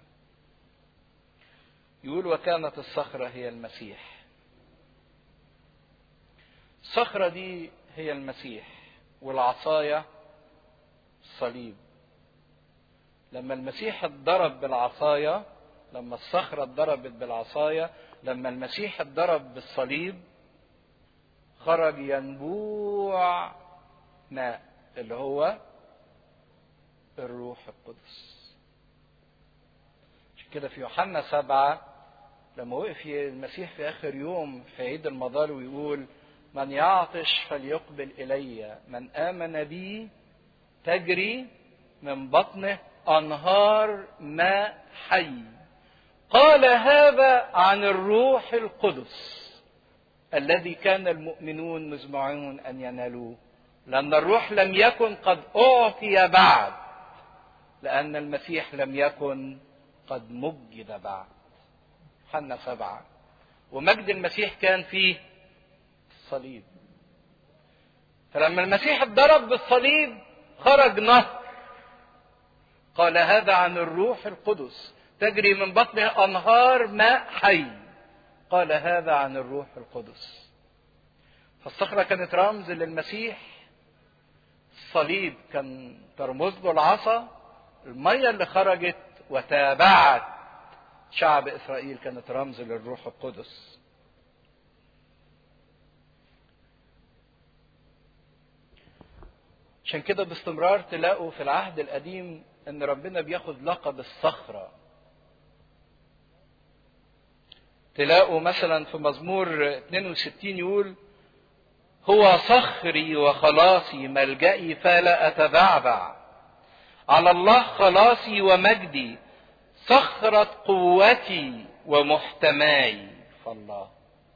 يقول وكانت الصخرة هي المسيح الصخرة دي هي المسيح والعصاية الصليب لما المسيح اتضرب بالعصاية لما الصخرة اتضربت بالعصاية لما المسيح اتضرب بالصليب خرج ينبوع ماء اللي هو الروح القدس عشان كده في يوحنا سبعة لما وقف المسيح في آخر يوم في عيد المظال ويقول من يعطش فليقبل إلي من آمن بي تجري من بطنه أنهار ماء حي قال هذا عن الروح القدس الذي كان المؤمنون مزمعون أن ينالوه لأن الروح لم يكن قد أعطي بعد لأن المسيح لم يكن قد مجد بعد حنا سبعة ومجد المسيح كان فيه الصليب فلما المسيح اتضرب بالصليب خرج نهر قال هذا عن الروح القدس تجري من بطنه انهار ماء حي قال هذا عن الروح القدس فالصخره كانت رمز للمسيح الصليب كان ترمز له العصا الميه اللي خرجت وتابعت شعب اسرائيل كانت رمز للروح القدس عشان كده باستمرار تلاقوا في العهد القديم ان ربنا بياخد لقب الصخره تلاقوا مثلا في مزمور 62 يقول هو صخري وخلاصي ملجئي فلا اتبعبع على الله خلاصي ومجدي صخرة قوتي ومحتماي فالله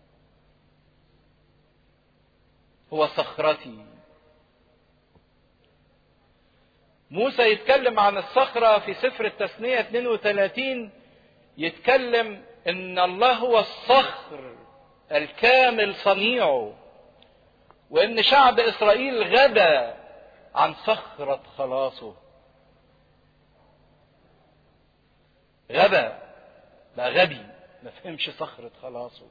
هو صخرتي موسى يتكلم عن الصخرة في سفر التثنية 32 يتكلم ان الله هو الصخر الكامل صنيعه وان شعب اسرائيل غدا عن صخرة خلاصه غبى بقى غبي ما فهمش صخرة خلاصه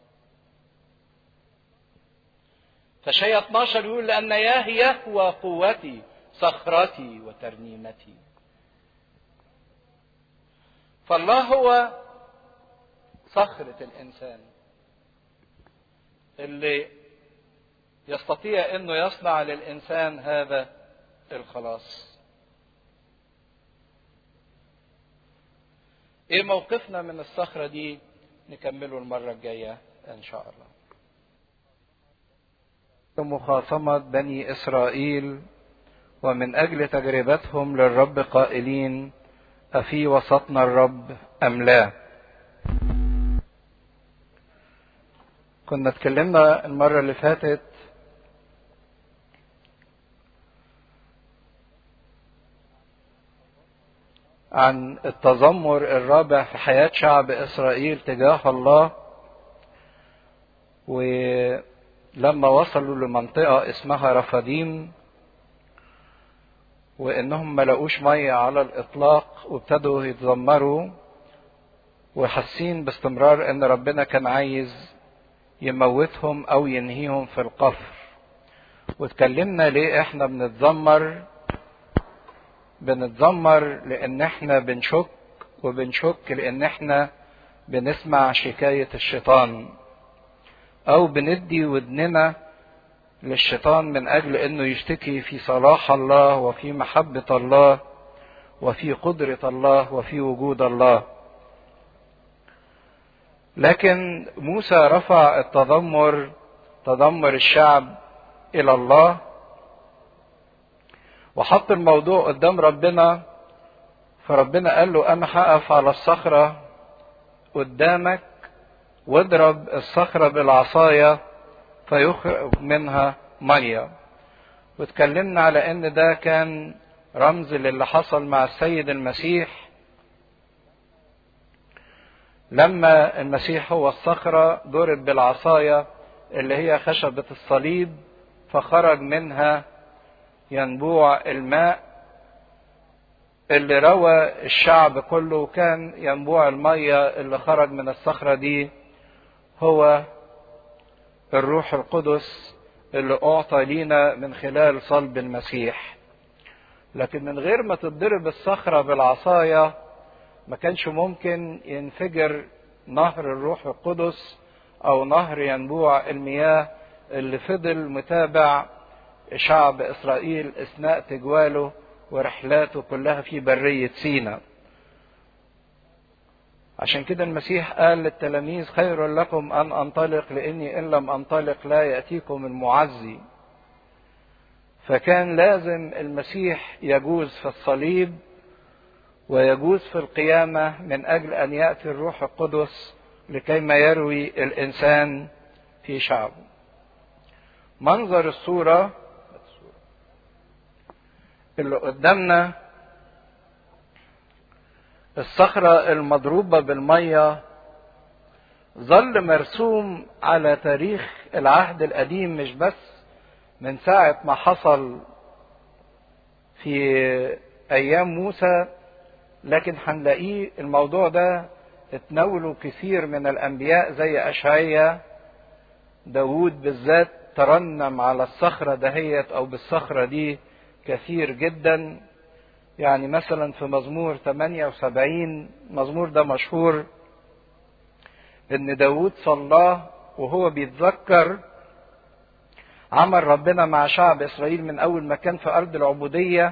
فشيء 12 يقول لأن ياه يهوى قوتي صخرتي وترنيمتي فالله هو صخرة الإنسان اللي يستطيع أنه يصنع للإنسان هذا الخلاص ايه موقفنا من الصخرة دي نكمله المرة الجاية ان شاء الله مخاصمة بني اسرائيل ومن اجل تجربتهم للرب قائلين افي وسطنا الرب ام لا كنا اتكلمنا المرة اللي فاتت عن التذمر الرابع في حياة شعب إسرائيل تجاه الله ولما وصلوا لمنطقة اسمها رفاديم وانهم ما لقوش ميه على الاطلاق وابتدوا يتذمروا وحاسين باستمرار ان ربنا كان عايز يموتهم او ينهيهم في القفر واتكلمنا ليه احنا بنتذمر بنتذمر لان احنا بنشك وبنشك لان احنا بنسمع شكاية الشيطان او بندي ودننا للشيطان من اجل انه يشتكي في صلاح الله وفي محبة الله وفي قدرة الله وفي وجود الله لكن موسى رفع التذمر تذمر الشعب الى الله وحط الموضوع قدام ربنا فربنا قال له انا هقف على الصخرة قدامك واضرب الصخرة بالعصاية فيخرج منها مية واتكلمنا على ان ده كان رمز للي حصل مع السيد المسيح لما المسيح هو الصخرة ضرب بالعصاية اللي هي خشبة الصليب فخرج منها ينبوع الماء اللي روى الشعب كله كان ينبوع المية اللي خرج من الصخرة دي هو الروح القدس اللي أعطى لينا من خلال صلب المسيح لكن من غير ما تتضرب الصخرة بالعصاية ما كانش ممكن ينفجر نهر الروح القدس أو نهر ينبوع المياه اللي فضل متابع شعب إسرائيل أثناء تجواله ورحلاته كلها في برية سينا عشان كده المسيح قال للتلاميذ خير لكم أن أنطلق لأني إن لم أنطلق لا يأتيكم المعزي فكان لازم المسيح يجوز في الصليب ويجوز في القيامة من أجل أن يأتي الروح القدس لكي ما يروي الإنسان في شعبه منظر الصورة اللي قدامنا الصخرة المضروبة بالمية ظل مرسوم على تاريخ العهد القديم مش بس من ساعة ما حصل في أيام موسى لكن هنلاقيه الموضوع ده اتناولوا كثير من الأنبياء زي أشعية داوود بالذات ترنم على الصخرة دهيت أو بالصخرة دي كثير جدا يعني مثلا في مزمور 78 مزمور ده مشهور ان داود صلاه وهو بيتذكر عمل ربنا مع شعب اسرائيل من اول ما كان في ارض العبودية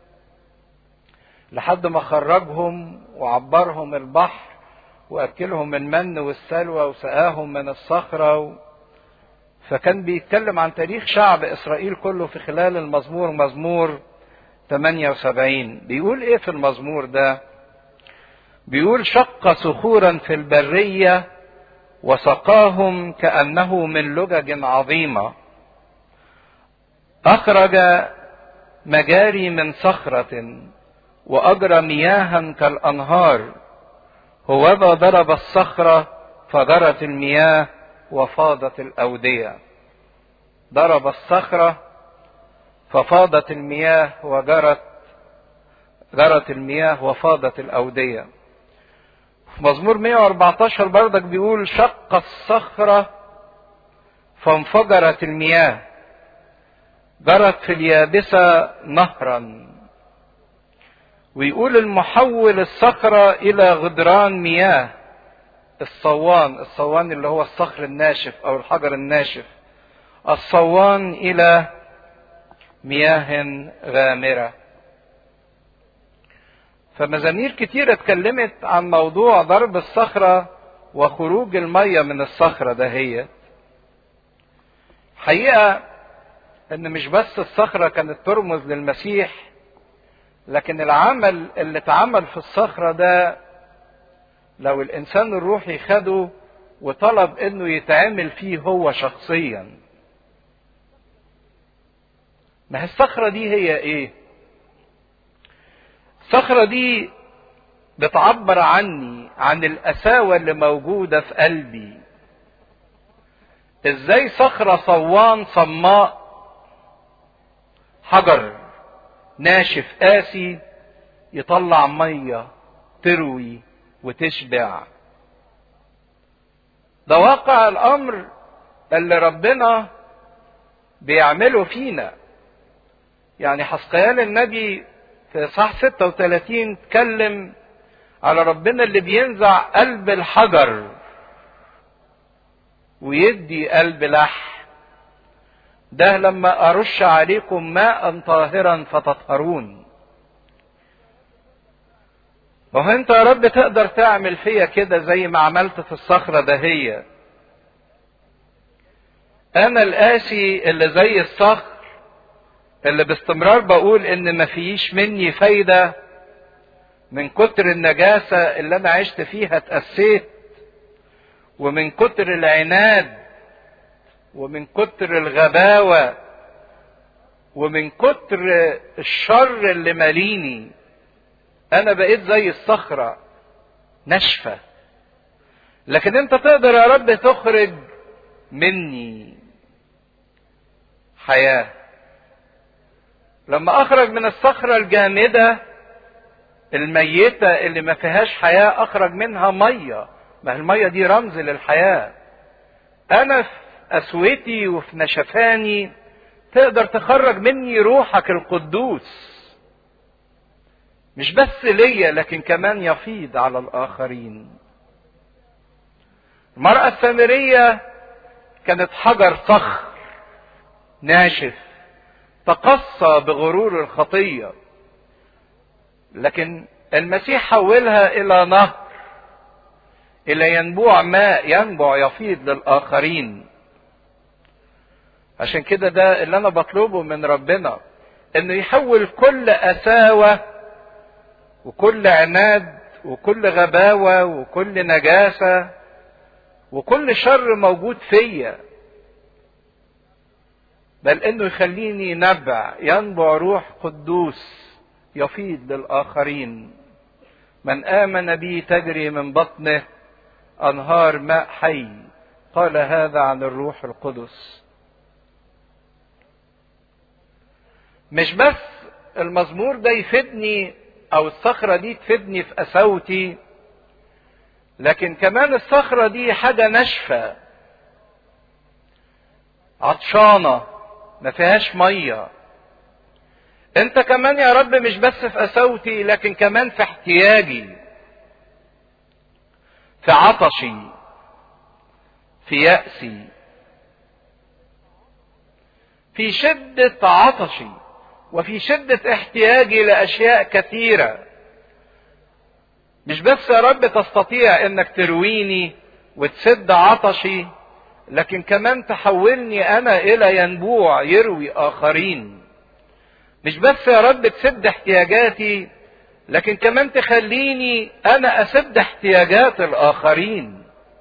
لحد ما خرجهم وعبرهم البحر واكلهم المن والسلوى وسقاهم من الصخرة و... فكان بيتكلم عن تاريخ شعب اسرائيل كله في خلال المزمور مزمور 78 بيقول ايه في المزمور ده بيقول شق صخورا في البرية وسقاهم كأنه من لجج عظيمة أخرج مجاري من صخرة وأجرى مياها كالأنهار هوذا ضرب الصخرة فجرت المياه وفاضت الأودية ضرب الصخرة ففاضت المياه وجرت جرت المياه وفاضت الأودية في مزمور 114 بردك بيقول شق الصخرة فانفجرت المياه جرت في اليابسة نهرا ويقول المحول الصخرة إلى غدران مياه الصوان الصوان اللي هو الصخر الناشف أو الحجر الناشف الصوان إلى مياه غامرة فمزامير كتيرة اتكلمت عن موضوع ضرب الصخرة وخروج المية من الصخرة دهيت حقيقة ان مش بس الصخرة كانت ترمز للمسيح لكن العمل اللي اتعمل في الصخرة ده لو الانسان الروحي خده وطلب انه يتعمل فيه هو شخصيا ما هي الصخرة دي هي ايه الصخرة دي بتعبر عني عن القساوة اللي موجودة في قلبي ازاي صخرة صوان صماء حجر ناشف قاسي يطلع مية تروي وتشبع ده واقع الامر اللي ربنا بيعمله فينا يعني حسقيال النبي في اصحاح 36 اتكلم على ربنا اللي بينزع قلب الحجر ويدي قلب لحم ده لما ارش عليكم ماء طاهرا فتطهرون وهو انت يا رب تقدر تعمل فيا كده زي ما عملت في الصخرة دهية انا القاسي اللي زي الصخر اللي باستمرار بقول ان ما فيش مني فايدة من كتر النجاسة اللي انا عشت فيها اتأسيت ومن كتر العناد ومن كتر الغباوة ومن كتر الشر اللي ماليني انا بقيت زي الصخرة ناشفة لكن انت تقدر يا رب تخرج مني حياة لما اخرج من الصخرة الجامدة الميتة اللي ما فيهاش حياة اخرج منها مية ما المية دي رمز للحياة انا في قسوتي وفي نشفاني تقدر تخرج مني روحك القدوس مش بس ليا لكن كمان يفيض على الاخرين المرأة السامرية كانت حجر صخر ناشف تقصى بغرور الخطية لكن المسيح حولها الى نهر الى ينبوع ماء ينبع يفيض للاخرين عشان كده ده اللي انا بطلبه من ربنا انه يحول كل قساوه وكل عناد وكل غباوة وكل نجاسة وكل شر موجود فيا بل انه يخليني نبع ينبع روح قدوس يفيض للآخرين من آمن بي تجري من بطنه أنهار ماء حي قال هذا عن الروح القدس مش بس المزمور ده يفيدني او الصخرة دي تفيدني في قساوتي لكن كمان الصخرة دي حاجة ناشفة عطشانة ما فيهاش مية انت كمان يا رب مش بس في قساوتي لكن كمان في احتياجي في عطشي في يأسي في شدة عطشي وفي شدة احتياجي لأشياء كثيرة مش بس يا رب تستطيع انك ترويني وتسد عطشي لكن كمان تحولني انا الى ينبوع يروي اخرين مش بس يا رب تسد احتياجاتي لكن كمان تخليني انا اسد احتياجات الاخرين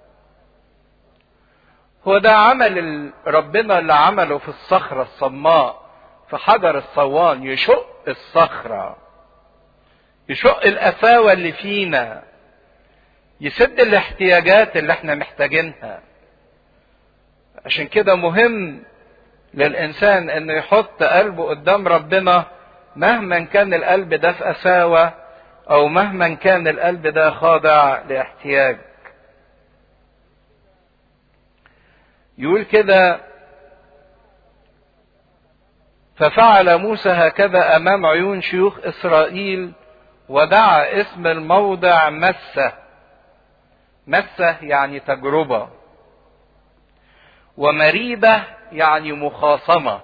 هو ده عمل ربنا اللي عمله في الصخرة الصماء في حجر الصوان يشق الصخرة يشق القساوة اللي فينا يسد الاحتياجات اللي احنا محتاجينها عشان كده مهم للإنسان إنه يحط قلبه قدام ربنا مهما كان القلب ده في قساوة أو مهما كان القلب ده خاضع لاحتياج يقول كده ففعل موسى هكذا امام عيون شيوخ اسرائيل ودعا اسم الموضع مسه مسه يعني تجربه ومريبه يعني مخاصمه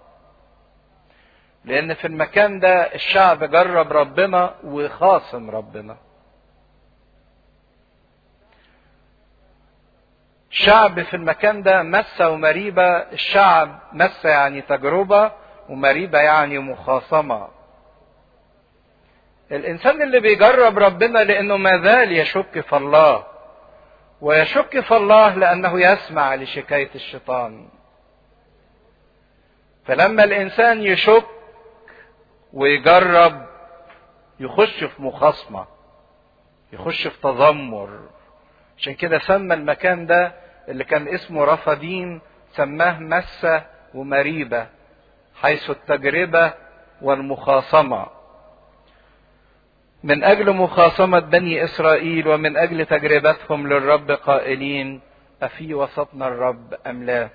لان في المكان ده الشعب جرب ربنا وخاصم ربنا الشعب في المكان ده مسة ومريبة الشعب مسة يعني تجربة ومريبة يعني مخاصمة الإنسان اللي بيجرب ربنا لأنه ما زال يشك في الله ويشك في الله لأنه يسمع لشكاية الشيطان فلما الإنسان يشك ويجرب يخش في مخاصمة يخش في تذمر عشان كده سمى المكان ده اللي كان اسمه رفديم سماه مسة ومريبة حيث التجربة والمخاصمة من أجل مخاصمة بني إسرائيل ومن أجل تجربتهم للرب قائلين أفي وسطنا الرب أم لا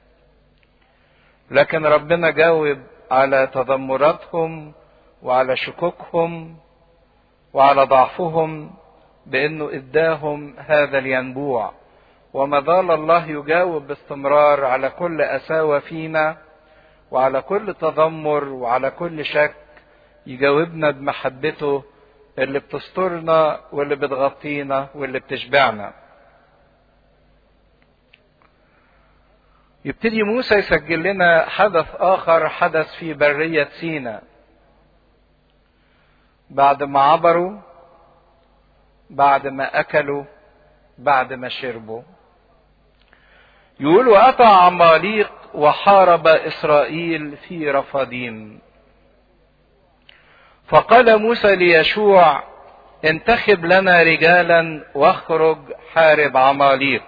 لكن ربنا جاوب على تذمراتهم وعلى شكوكهم وعلى ضعفهم بانه اداهم هذا الينبوع وما زال الله يجاوب باستمرار على كل اساوه فينا وعلى كل تذمر وعلى كل شك يجاوبنا بمحبته اللي بتسترنا واللي بتغطينا واللي بتشبعنا يبتدي موسى يسجل لنا حدث اخر حدث في بريه سينا بعد ما عبروا بعد ما اكلوا بعد ما شربوا يقول واتى عماليق وحارب اسرائيل في رفاديم فقال موسى ليشوع انتخب لنا رجالا واخرج حارب عماليق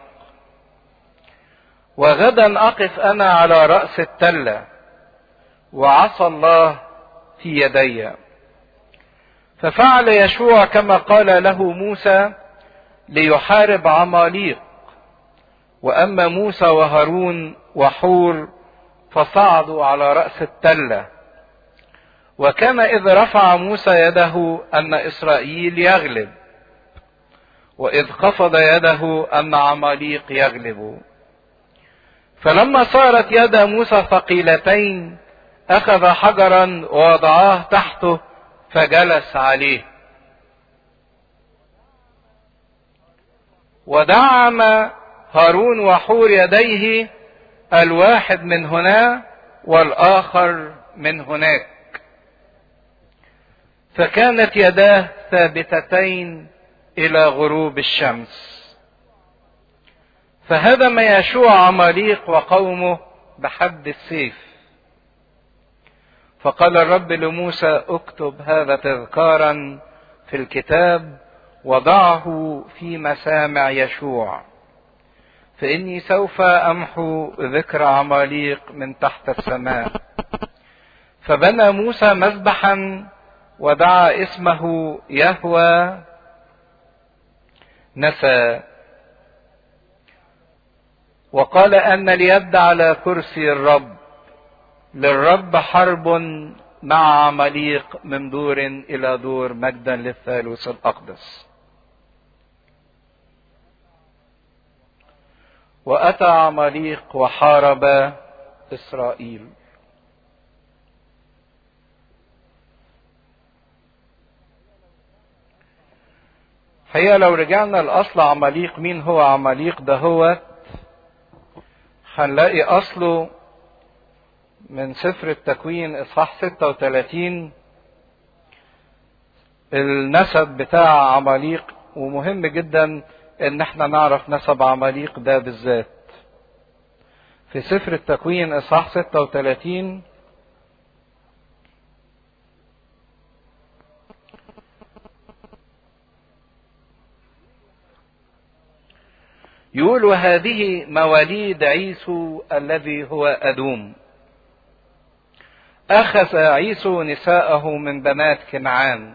وغدا اقف انا على راس التله وعصى الله في يدي ففعل يشوع كما قال له موسى ليحارب عماليق واما موسى وهارون وحور فصعدوا على راس التله وكان اذ رفع موسى يده ان اسرائيل يغلب واذ خفض يده ان عماليق يغلب فلما صارت يد موسى ثقيلتين اخذ حجرا ووضعاه تحته فجلس عليه ودعم هارون وحور يديه الواحد من هنا والاخر من هناك فكانت يداه ثابتتين الى غروب الشمس فهدم يشوع عماليق وقومه بحد السيف فقال الرب لموسى اكتب هذا تذكارا في الكتاب وضعه في مسامع يشوع فاني سوف امحو ذكر عماليق من تحت السماء فبنى موسى مذبحا ودعا اسمه يهوى نسى وقال ان اليد على كرسي الرب للرب حرب مع عماليق من دور الى دور مجدا للثالوث الاقدس واتى عماليق وحارب اسرائيل هي لو رجعنا لاصل عماليق مين هو عماليق ده هو هنلاقي اصله من سفر التكوين اصحاح 36 النسب بتاع عماليق ومهم جدا ان احنا نعرف نسب عماليق ده بالذات في سفر التكوين اصحاح 36 يقول وهذه مواليد عيسو الذي هو أدوم أخذ عيسو نساءه من بنات كنعان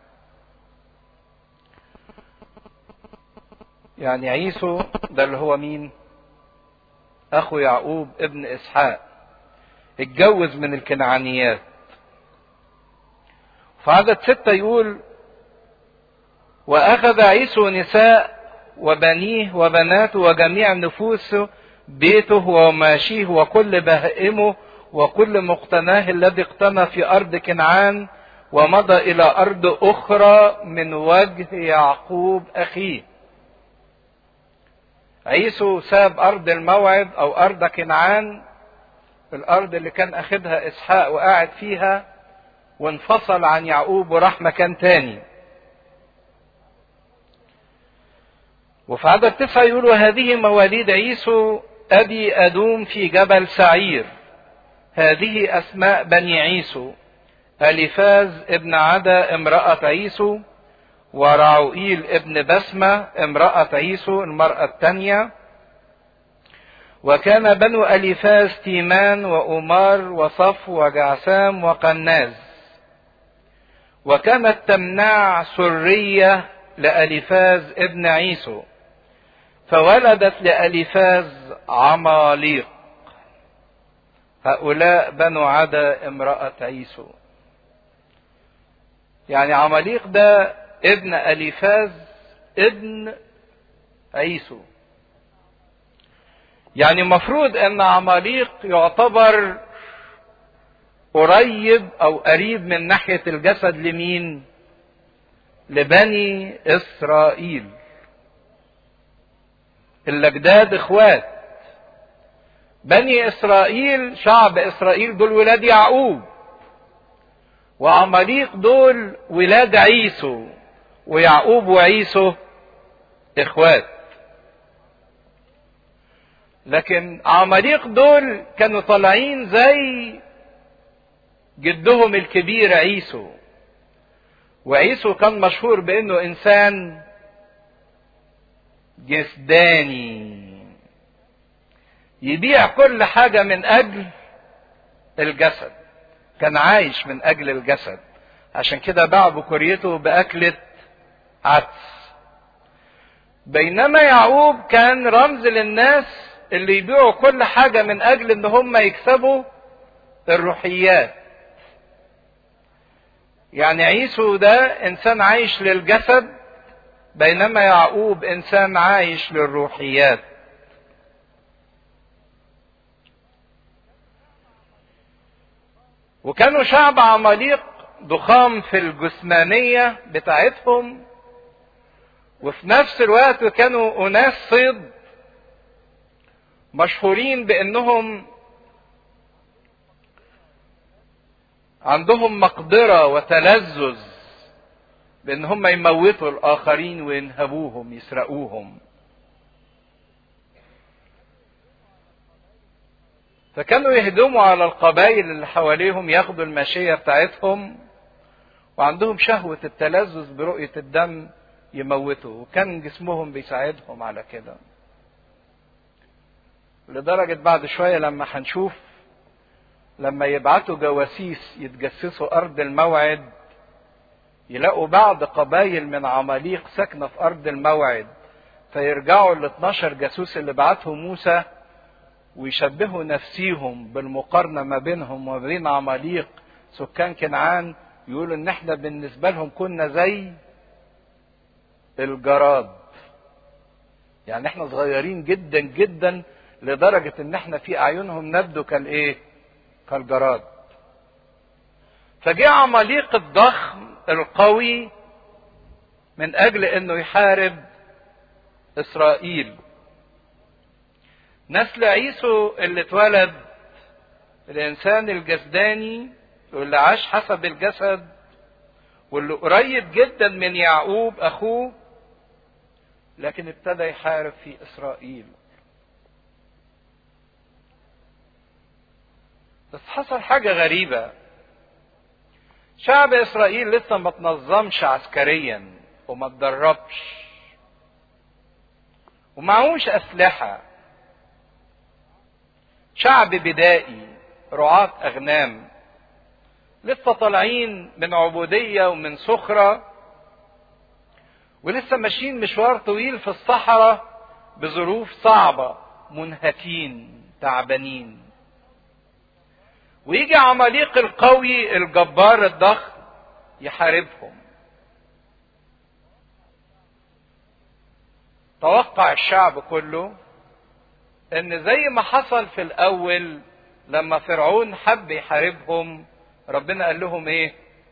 يعني عيسو ده اللي هو مين أخو يعقوب ابن إسحاق اتجوز من الكنعانيات في عدد ستة يقول وأخذ عيسو نساء وبنيه وبناته وجميع نفوس بيته وماشيه وكل بهائمه وكل مقتناه الذي اقتنى في ارض كنعان ومضى الى ارض اخرى من وجه يعقوب اخيه عيسو ساب ارض الموعد او ارض كنعان الارض اللي كان اخدها اسحاق وقاعد فيها وانفصل عن يعقوب وراح مكان تاني وفي عدد تسعة يقول وهذه مواليد عيسو أبي أدوم في جبل سعير هذه أسماء بني عيسو أليفاز ابن عدا امرأة عيسو ورعوئيل ابن بسمة امرأة عيسو المرأة الثانية وكان بنو أليفاز تيمان وأمار وصف وجعسام وقناز وكانت تمنع سرية لأليفاز ابن عيسو فولدت لأليفاز عماليق هؤلاء بنو عدا امرأة عيسو يعني عماليق ده ابن أليفاز ابن عيسو يعني مفروض ان عماليق يعتبر قريب او قريب من ناحية الجسد لمين لبني اسرائيل الاجداد اخوات بني اسرائيل شعب اسرائيل دول ولاد يعقوب وعماليق دول ولاد عيسو ويعقوب وعيسو اخوات لكن عماليق دول كانوا طالعين زي جدهم الكبير عيسو وعيسو كان مشهور بانه انسان جسداني يبيع كل حاجة من اجل الجسد كان عايش من اجل الجسد عشان كده باع بكوريته باكلة عدس بينما يعقوب كان رمز للناس اللي يبيعوا كل حاجة من اجل ان هم يكسبوا الروحيات يعني عيسو ده انسان عايش للجسد بينما يعقوب انسان عايش للروحيات وكانوا شعب عماليق ضخام في الجسمانية بتاعتهم وفي نفس الوقت كانوا أناس صيد مشهورين بأنهم عندهم مقدرة وتلذذ بأن هم يموتوا الآخرين وينهبوهم يسرقوهم فكانوا يهدموا على القبائل اللي حواليهم ياخدوا الماشية بتاعتهم وعندهم شهوة التلذذ برؤية الدم يموتوا وكان جسمهم بيساعدهم على كده لدرجة بعد شوية لما هنشوف لما يبعتوا جواسيس يتجسسوا أرض الموعد يلاقوا بعض قبايل من عماليق ساكنة في أرض الموعد فيرجعوا ال 12 جاسوس اللي بعتهم موسى ويشبهوا نفسيهم بالمقارنة ما بينهم وما بين عماليق سكان كنعان يقولوا ان احنا بالنسبة لهم كنا زي الجراد يعني احنا صغيرين جدا جدا لدرجة ان احنا في اعينهم نبدو كالايه كالجراد فجاء عماليق الضخم القوي من اجل انه يحارب اسرائيل نسل عيسو اللي اتولد الانسان الجسداني واللي عاش حسب الجسد واللي قريب جدا من يعقوب اخوه لكن ابتدى يحارب في اسرائيل بس حصل حاجه غريبه شعب اسرائيل لسه ما تنظمش عسكريا وما اتدربش ومعهوش اسلحه شعب بدائي رعاة أغنام لسه طالعين من عبودية ومن سخرة ولسه ماشيين مشوار طويل في الصحراء بظروف صعبة منهكين تعبانين ويجي عماليق القوي الجبار الضخم يحاربهم توقع الشعب كله ان زي ما حصل في الاول لما فرعون حب يحاربهم ربنا قال لهم ايه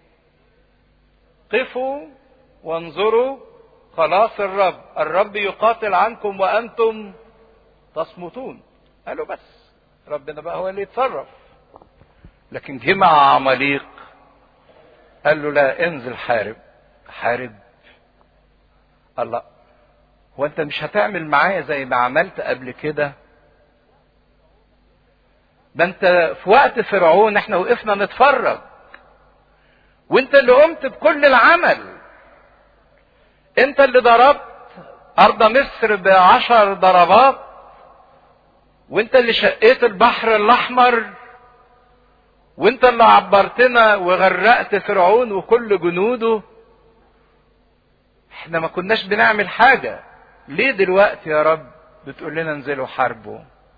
قفوا وانظروا خلاص الرب الرب يقاتل عنكم وانتم تصمتون قالوا بس ربنا بقى هو اللي يتصرف لكن جه مع عماليق قال له لا انزل حارب حارب الله هو انت مش هتعمل معايا زي ما عملت قبل كده ده انت في وقت فرعون احنا وقفنا نتفرج وانت اللي قمت بكل العمل انت اللي ضربت ارض مصر بعشر ضربات وانت اللي شقيت البحر الاحمر وانت اللي عبرتنا وغرقت فرعون وكل جنوده احنا ما كناش بنعمل حاجة ليه دلوقتي يا رب بتقول لنا انزلوا حاربوا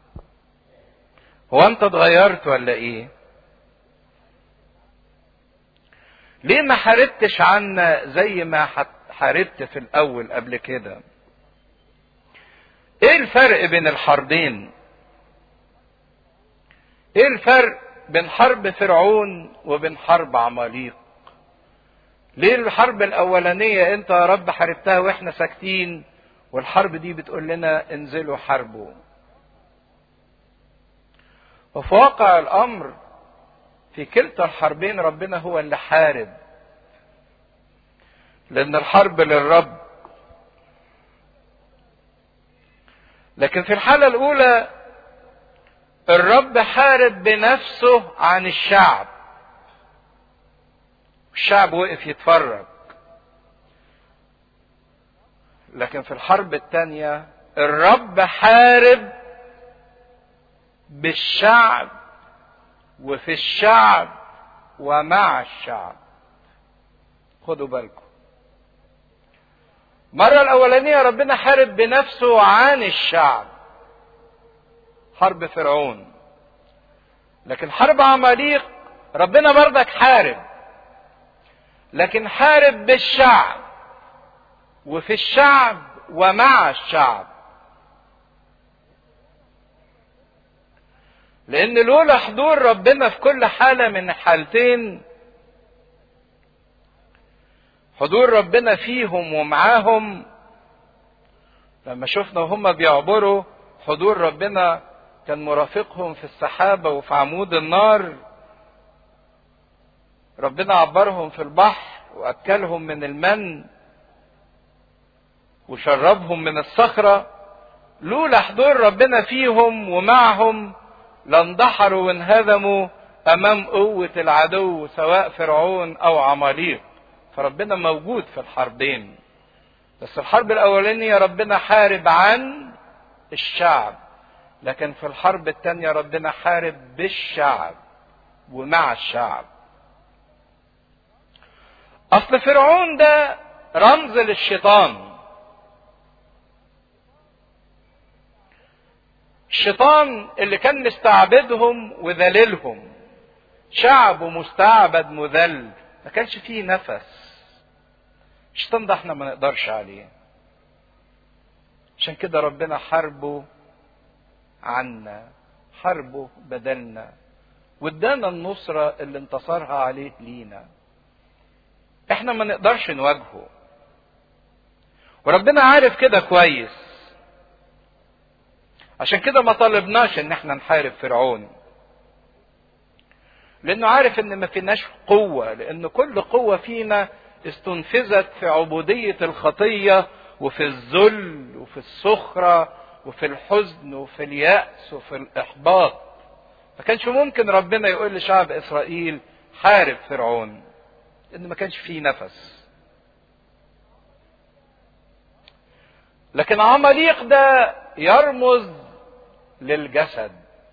هو انت اتغيرت ولا ايه ليه ما حاربتش عنا زي ما حاربت في الاول قبل كده ايه الفرق بين الحربين ايه الفرق بين حرب فرعون وبين حرب عماليق ليه الحرب الاولانيه انت يا رب حاربتها واحنا ساكتين والحرب دي بتقول لنا انزلوا حاربوا وفي واقع الامر في كلتا الحربين ربنا هو اللي حارب لان الحرب للرب لكن في الحاله الاولى الرب حارب بنفسه عن الشعب الشعب وقف يتفرج لكن في الحرب الثانية الرب حارب بالشعب وفي الشعب ومع الشعب خدوا بالكم مرة الأولانية ربنا حارب بنفسه عن الشعب حرب فرعون لكن حرب عماليق ربنا برضك حارب لكن حارب بالشعب وفي الشعب ومع الشعب لان لولا حضور ربنا في كل حاله من الحالتين حضور ربنا فيهم ومعاهم لما شفنا وهم بيعبروا حضور ربنا كان مرافقهم في السحابة وفي عمود النار ربنا عبرهم في البحر وأكلهم من المن وشربهم من الصخرة لولا حضور ربنا فيهم ومعهم لاندحروا وانهزموا أمام قوة العدو سواء فرعون أو عماليق فربنا موجود في الحربين بس الحرب الأولانية ربنا حارب عن الشعب لكن في الحرب الثانية ربنا حارب بالشعب ومع الشعب أصل فرعون ده رمز للشيطان الشيطان اللي كان مستعبدهم وذللهم شعب مستعبد مذل ما كانش فيه نفس الشيطان ده احنا ما نقدرش عليه عشان كده ربنا حاربه عنا حاربه بدلنا وادانا النصرة اللي انتصرها عليه لينا احنا ما نقدرش نواجهه وربنا عارف كده كويس عشان كده ما طالبناش ان احنا نحارب فرعون لانه عارف ان ما فيناش قوة لان كل قوة فينا استنفذت في عبودية الخطية وفي الذل وفي السخرة وفي الحزن وفي اليأس وفي الإحباط ما كانش ممكن ربنا يقول لشعب إسرائيل حارب فرعون لأن ما كانش فيه نفس لكن عماليق ده يرمز للجسد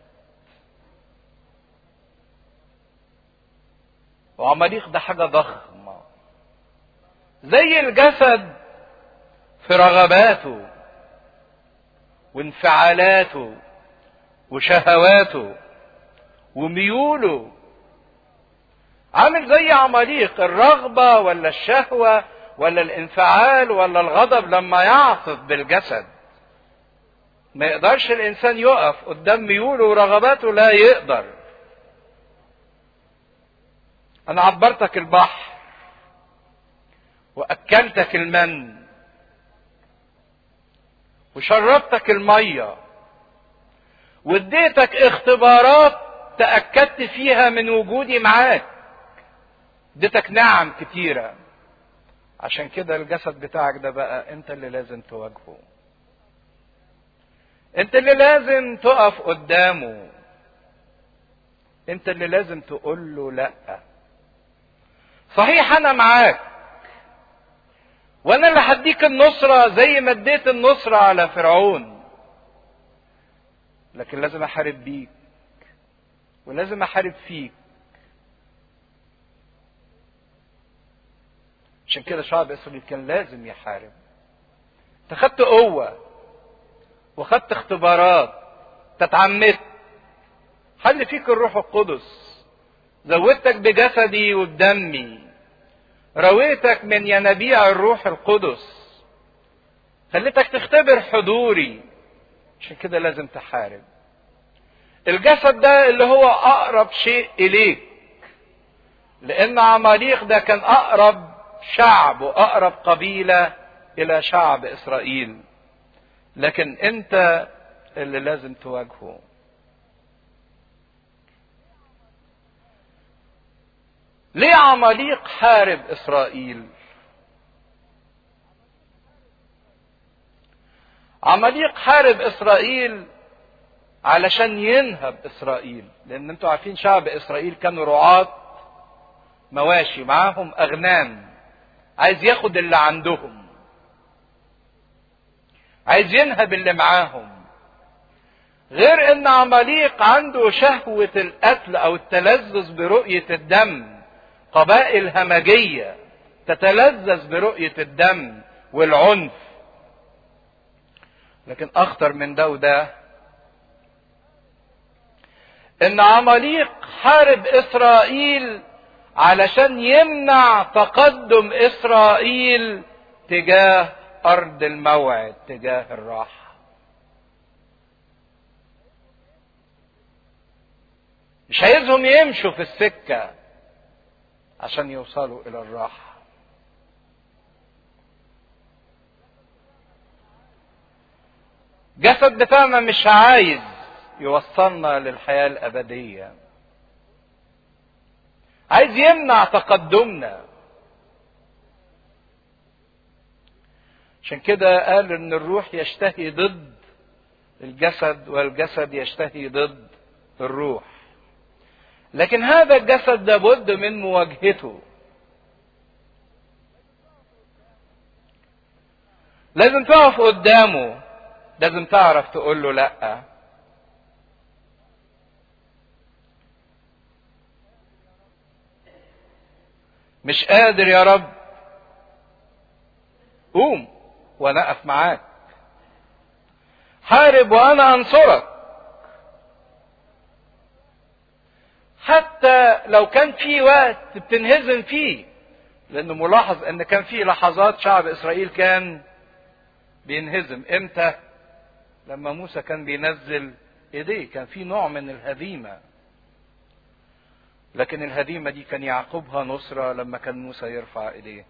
وعماليق ده حاجة ضخمة زي الجسد في رغباته وانفعالاته وشهواته وميوله عامل زي عماليق الرغبة ولا الشهوة ولا الانفعال ولا الغضب لما يعصف بالجسد ما يقدرش الانسان يقف قدام ميوله ورغباته لا يقدر انا عبرتك البحر واكلتك المن وشربتك الميه واديتك اختبارات تاكدت فيها من وجودي معاك اديتك نعم كتيره عشان كده الجسد بتاعك ده بقى انت اللي لازم تواجهه انت اللي لازم تقف قدامه انت اللي لازم تقول له لا صحيح انا معاك وانا اللي هديك النصرة زي ما اديت النصرة على فرعون لكن لازم احارب بيك ولازم احارب فيك عشان كده شعب اسرائيل كان لازم يحارب انت خدت قوة وخدت اختبارات تتعمدت حل فيك الروح القدس زودتك بجسدي وبدمي رويتك من ينابيع الروح القدس خليتك تختبر حضوري عشان كده لازم تحارب الجسد ده اللي هو اقرب شيء اليك لان عماليق ده كان اقرب شعب واقرب قبيله الى شعب اسرائيل لكن انت اللي لازم تواجهه ليه عماليق حارب اسرائيل عماليق حارب اسرائيل علشان ينهب اسرائيل لان انتوا عارفين شعب اسرائيل كانوا رعاة مواشي معاهم اغنام عايز ياخد اللي عندهم عايز ينهب اللي معاهم غير ان عماليق عنده شهوة القتل او التلذذ برؤية الدم قبائل همجية تتلذذ برؤية الدم والعنف لكن اخطر من ده وده ان عماليق حارب اسرائيل علشان يمنع تقدم اسرائيل تجاه ارض الموعد تجاه الراحه مش عايزهم يمشوا في السكه عشان يوصلوا الى الراحه جسد بتاعنا مش عايز يوصلنا للحياه الابديه عايز يمنع تقدمنا عشان كده قال ان الروح يشتهي ضد الجسد والجسد يشتهي ضد الروح لكن هذا الجسد لابد من مواجهته لازم تقف قدامه لازم تعرف تقول له لا مش قادر يا رب قوم وانا اقف معاك حارب وانا انصرك حتى لو كان في وقت بتنهزم فيه لانه ملاحظ ان كان في لحظات شعب اسرائيل كان بينهزم امتى لما موسى كان بينزل ايديه كان في نوع من الهزيمه لكن الهزيمه دي كان يعقبها نصره لما كان موسى يرفع ايديه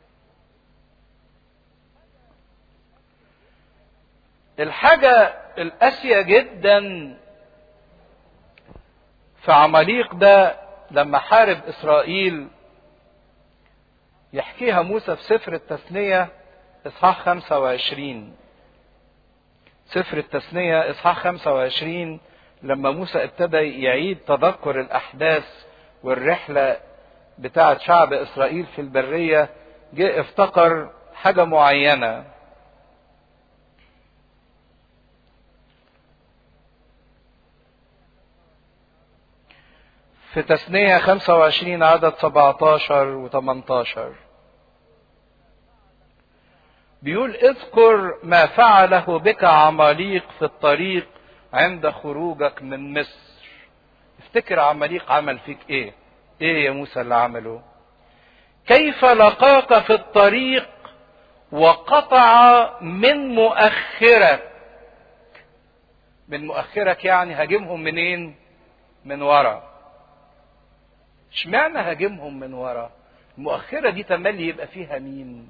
الحاجه القاسيه جدا في عماليق ده لما حارب اسرائيل يحكيها موسى في سفر التثنية اصحاح 25 سفر التثنية اصحاح 25 لما موسى ابتدى يعيد تذكر الاحداث والرحلة بتاعة شعب اسرائيل في البرية جه افتكر حاجة معينة في تثنية 25 عدد 17 و 18 بيقول اذكر ما فعله بك عماليق في الطريق عند خروجك من مصر افتكر عماليق عمل فيك ايه ايه يا موسى اللي عمله كيف لقاك في الطريق وقطع من مؤخرك من مؤخرك يعني هاجمهم منين من ورا اشمعنى هاجمهم من ورا المؤخره دي تملي يبقى فيها مين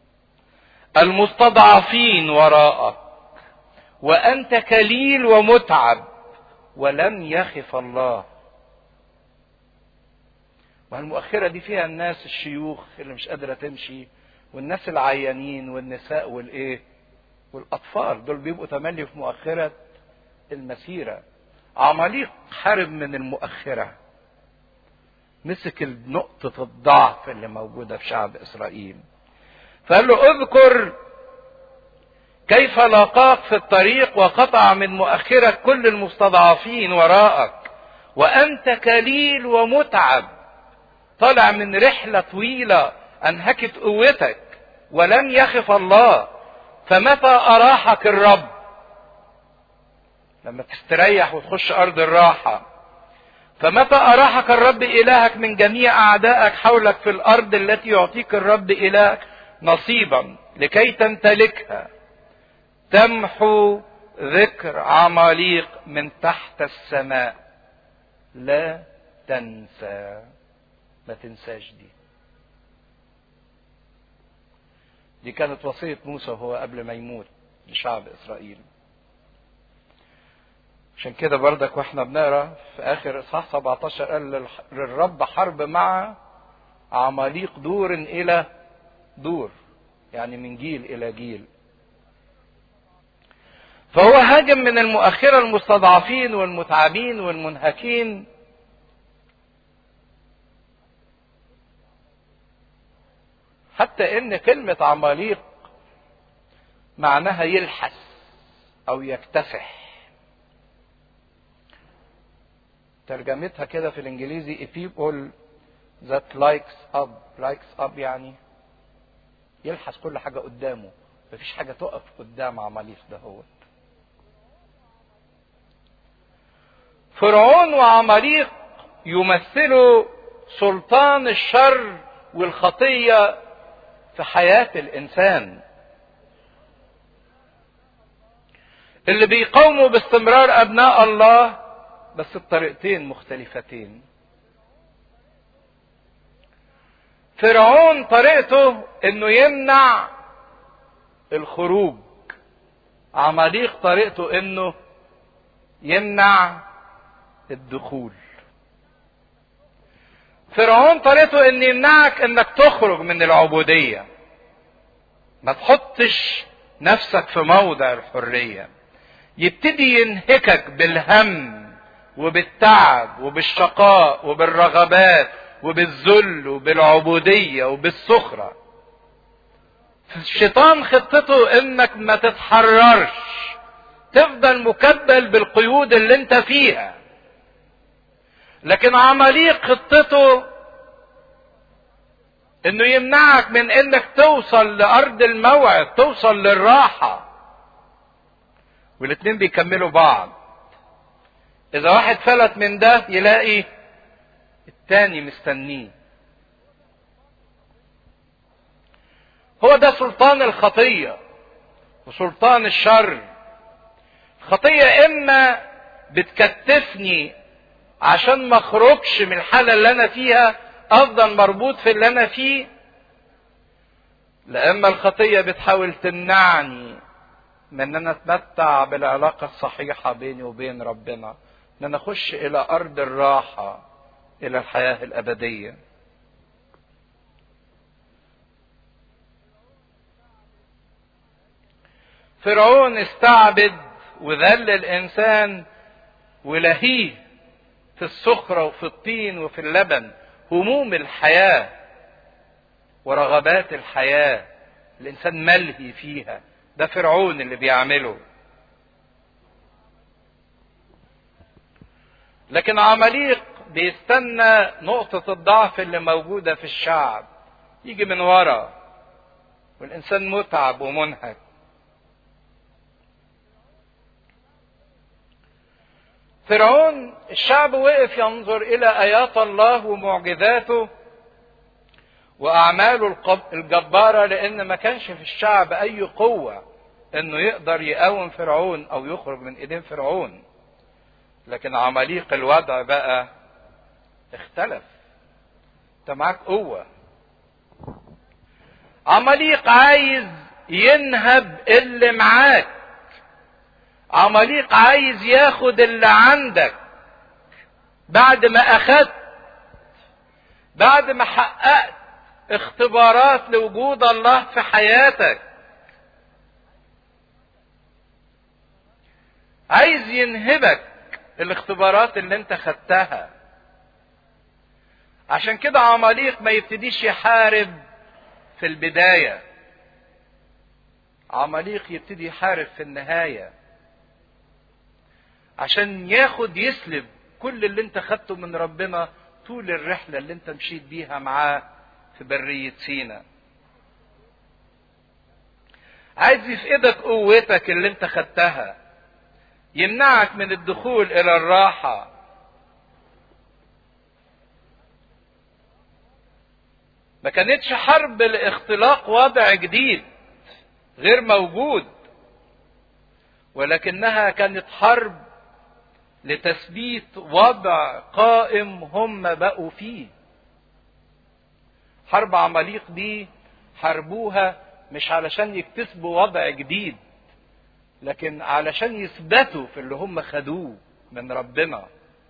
المستضعفين وراءك وانت كليل ومتعب ولم يخف الله والمؤخرة دي فيها الناس الشيوخ اللي مش قادرة تمشي والناس العيانين والنساء والايه والاطفال دول بيبقوا تملي في مؤخرة المسيرة عماليق حارب من المؤخره مسك نقطة الضعف اللي موجودة في شعب إسرائيل فقال له اذكر كيف لاقاك في الطريق وقطع من مؤخرك كل المستضعفين وراءك وانت كليل ومتعب طالع من رحله طويله انهكت قوتك ولم يخف الله فمتى اراحك الرب لما تستريح وتخش ارض الراحه فمتى اراحك الرب الهك من جميع اعدائك حولك في الارض التي يعطيك الرب الهك نصيبا لكي تمتلكها تمحو ذكر عماليق من تحت السماء لا تنسى ما تنساش دي دي كانت وصية موسى وهو قبل ما يموت لشعب إسرائيل عشان كده بردك واحنا بنقرا في اخر اصحاح 17 قال للرب حرب مع عماليق دور الى دور يعني من جيل الى جيل فهو هاجم من المؤخرة المستضعفين والمتعبين والمنهكين حتى ان كلمة عماليق معناها يلحس او يكتسح ترجمتها كده في الانجليزي a people that likes up likes up يعني يلحس كل حاجة قدامه مفيش حاجة تقف قدام عماليق ده هو فرعون وعماليق يمثلوا سلطان الشر والخطية في حياة الإنسان اللي بيقاوموا باستمرار أبناء الله بس بطريقتين مختلفتين فرعون طريقته انه يمنع الخروج عماليق طريقته انه يمنع الدخول فرعون طريقته ان يمنعك انك تخرج من العبودية ما تحطش نفسك في موضع الحرية يبتدي ينهكك بالهم وبالتعب وبالشقاء وبالرغبات وبالذل وبالعبودية وبالسخرة الشيطان خطته انك ما تتحررش تفضل مكبل بالقيود اللي انت فيها لكن عماليق خطته انه يمنعك من انك توصل لارض الموعد توصل للراحة والاتنين بيكملوا بعض اذا واحد فلت من ده يلاقي التاني مستنيه هو ده سلطان الخطية وسلطان الشر الخطية اما بتكتفني عشان ما اخرجش من الحالة اللي انا فيها افضل مربوط في اللي انا فيه لا اما الخطية بتحاول تمنعني من ان انا اتمتع بالعلاقة الصحيحة بيني وبين ربنا ان انا اخش الى ارض الراحة الى الحياة الابدية فرعون استعبد وذل الانسان ولهيه في السخرة وفي الطين وفي اللبن هموم الحياة ورغبات الحياة الإنسان ملهي فيها ده فرعون اللي بيعمله لكن عماليق بيستنى نقطة الضعف اللي موجودة في الشعب يجي من ورا والإنسان متعب ومنهك فرعون الشعب وقف ينظر الى ايات الله ومعجزاته واعماله الجباره لان ما كانش في الشعب اي قوه انه يقدر يقاوم فرعون او يخرج من ايدين فرعون لكن عماليق الوضع بقى اختلف انت معاك قوه عماليق عايز ينهب اللي معاك عماليق عايز ياخد اللي عندك بعد ما اخدت بعد ما حققت اختبارات لوجود الله في حياتك عايز ينهبك الاختبارات اللي انت خدتها عشان كده عماليق ما يبتديش يحارب في البدايه عماليق يبتدي يحارب في النهاية عشان ياخد يسلب كل اللي انت خدته من ربنا طول الرحلة اللي انت مشيت بيها معاه في برية سينا عايز يفقدك قوتك اللي انت خدتها يمنعك من الدخول الى الراحة ما كانتش حرب لاختلاق وضع جديد غير موجود ولكنها كانت حرب لتثبيت وضع قائم هم بقوا فيه حرب عماليق دي حاربوها مش علشان يكتسبوا وضع جديد لكن علشان يثبتوا في اللي هم خدوه من ربنا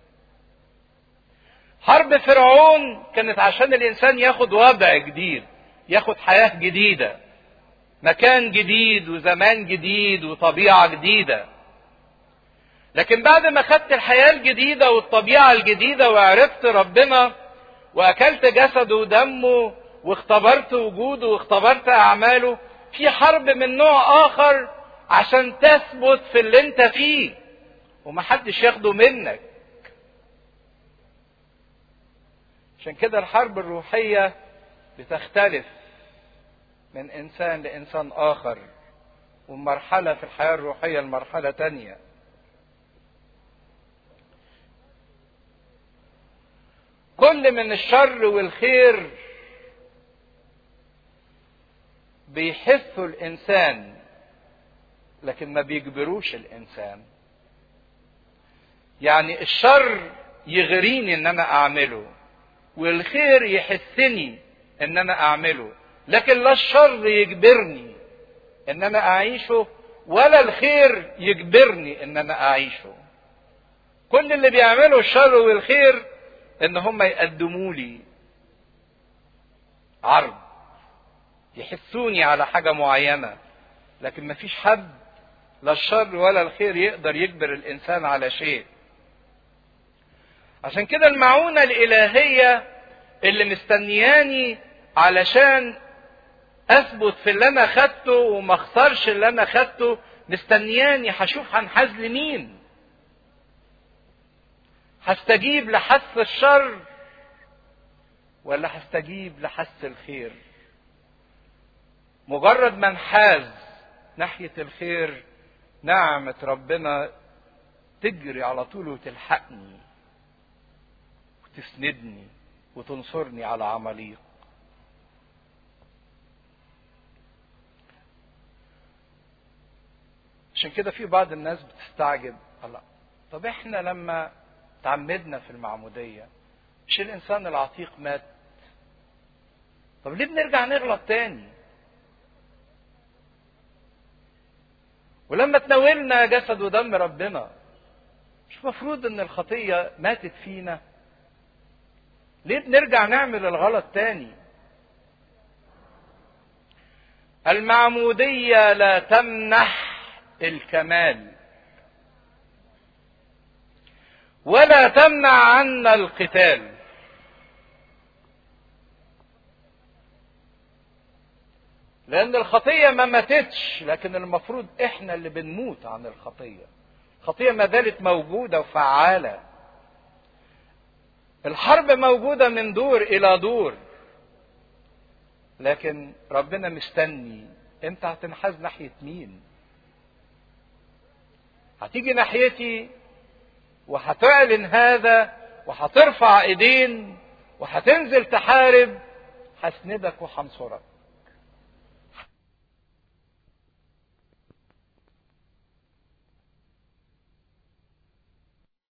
حرب فرعون كانت عشان الانسان ياخد وضع جديد ياخد حياه جديده مكان جديد وزمان جديد وطبيعه جديده لكن بعد ما خدت الحياه الجديده والطبيعه الجديده وعرفت ربنا واكلت جسده ودمه واختبرت وجوده واختبرت اعماله في حرب من نوع اخر عشان تثبت في اللي انت فيه ومحدش ياخده منك عشان كده الحرب الروحية بتختلف من إنسان لإنسان آخر ومرحلة في الحياة الروحية لمرحلة تانية كل من الشر والخير بيحثوا الإنسان لكن ما بيجبروش الإنسان يعني الشر يغريني إن أنا أعمله والخير يحثني ان انا اعمله لكن لا الشر يجبرني ان انا اعيشه ولا الخير يجبرني ان انا اعيشه كل اللي بيعمله الشر والخير ان هم يقدموا لي عرض يحسوني على حاجه معينه لكن مفيش حد لا الشر ولا الخير يقدر يجبر الانسان على شيء عشان كده المعونة الإلهية اللي مستنياني علشان أثبت في اللي أنا خدته وما أخسرش اللي أنا خدته مستنياني هشوف هنحاز لمين هستجيب لحث الشر ولا هستجيب لحث الخير مجرد ما انحاز ناحية الخير نعمة ربنا تجري على طول وتلحقني تسندني وتنصرني على عمليق عشان كده في بعض الناس بتستعجب الله طب احنا لما تعمدنا في المعمودية مش الانسان العتيق مات طب ليه بنرجع نغلط تاني ولما تناولنا جسد ودم ربنا مش مفروض ان الخطية ماتت فينا ليه بنرجع نعمل الغلط تاني المعمودية لا تمنح الكمال ولا تمنع عنا القتال لأن الخطية ما ماتتش لكن المفروض إحنا اللي بنموت عن الخطية الخطية ما زالت موجودة وفعالة الحرب موجودة من دور إلى دور لكن ربنا مستني انت هتنحاز ناحية مين هتيجي ناحيتي وهتعلن هذا وهترفع ايدين وهتنزل تحارب هسندك وهنصرك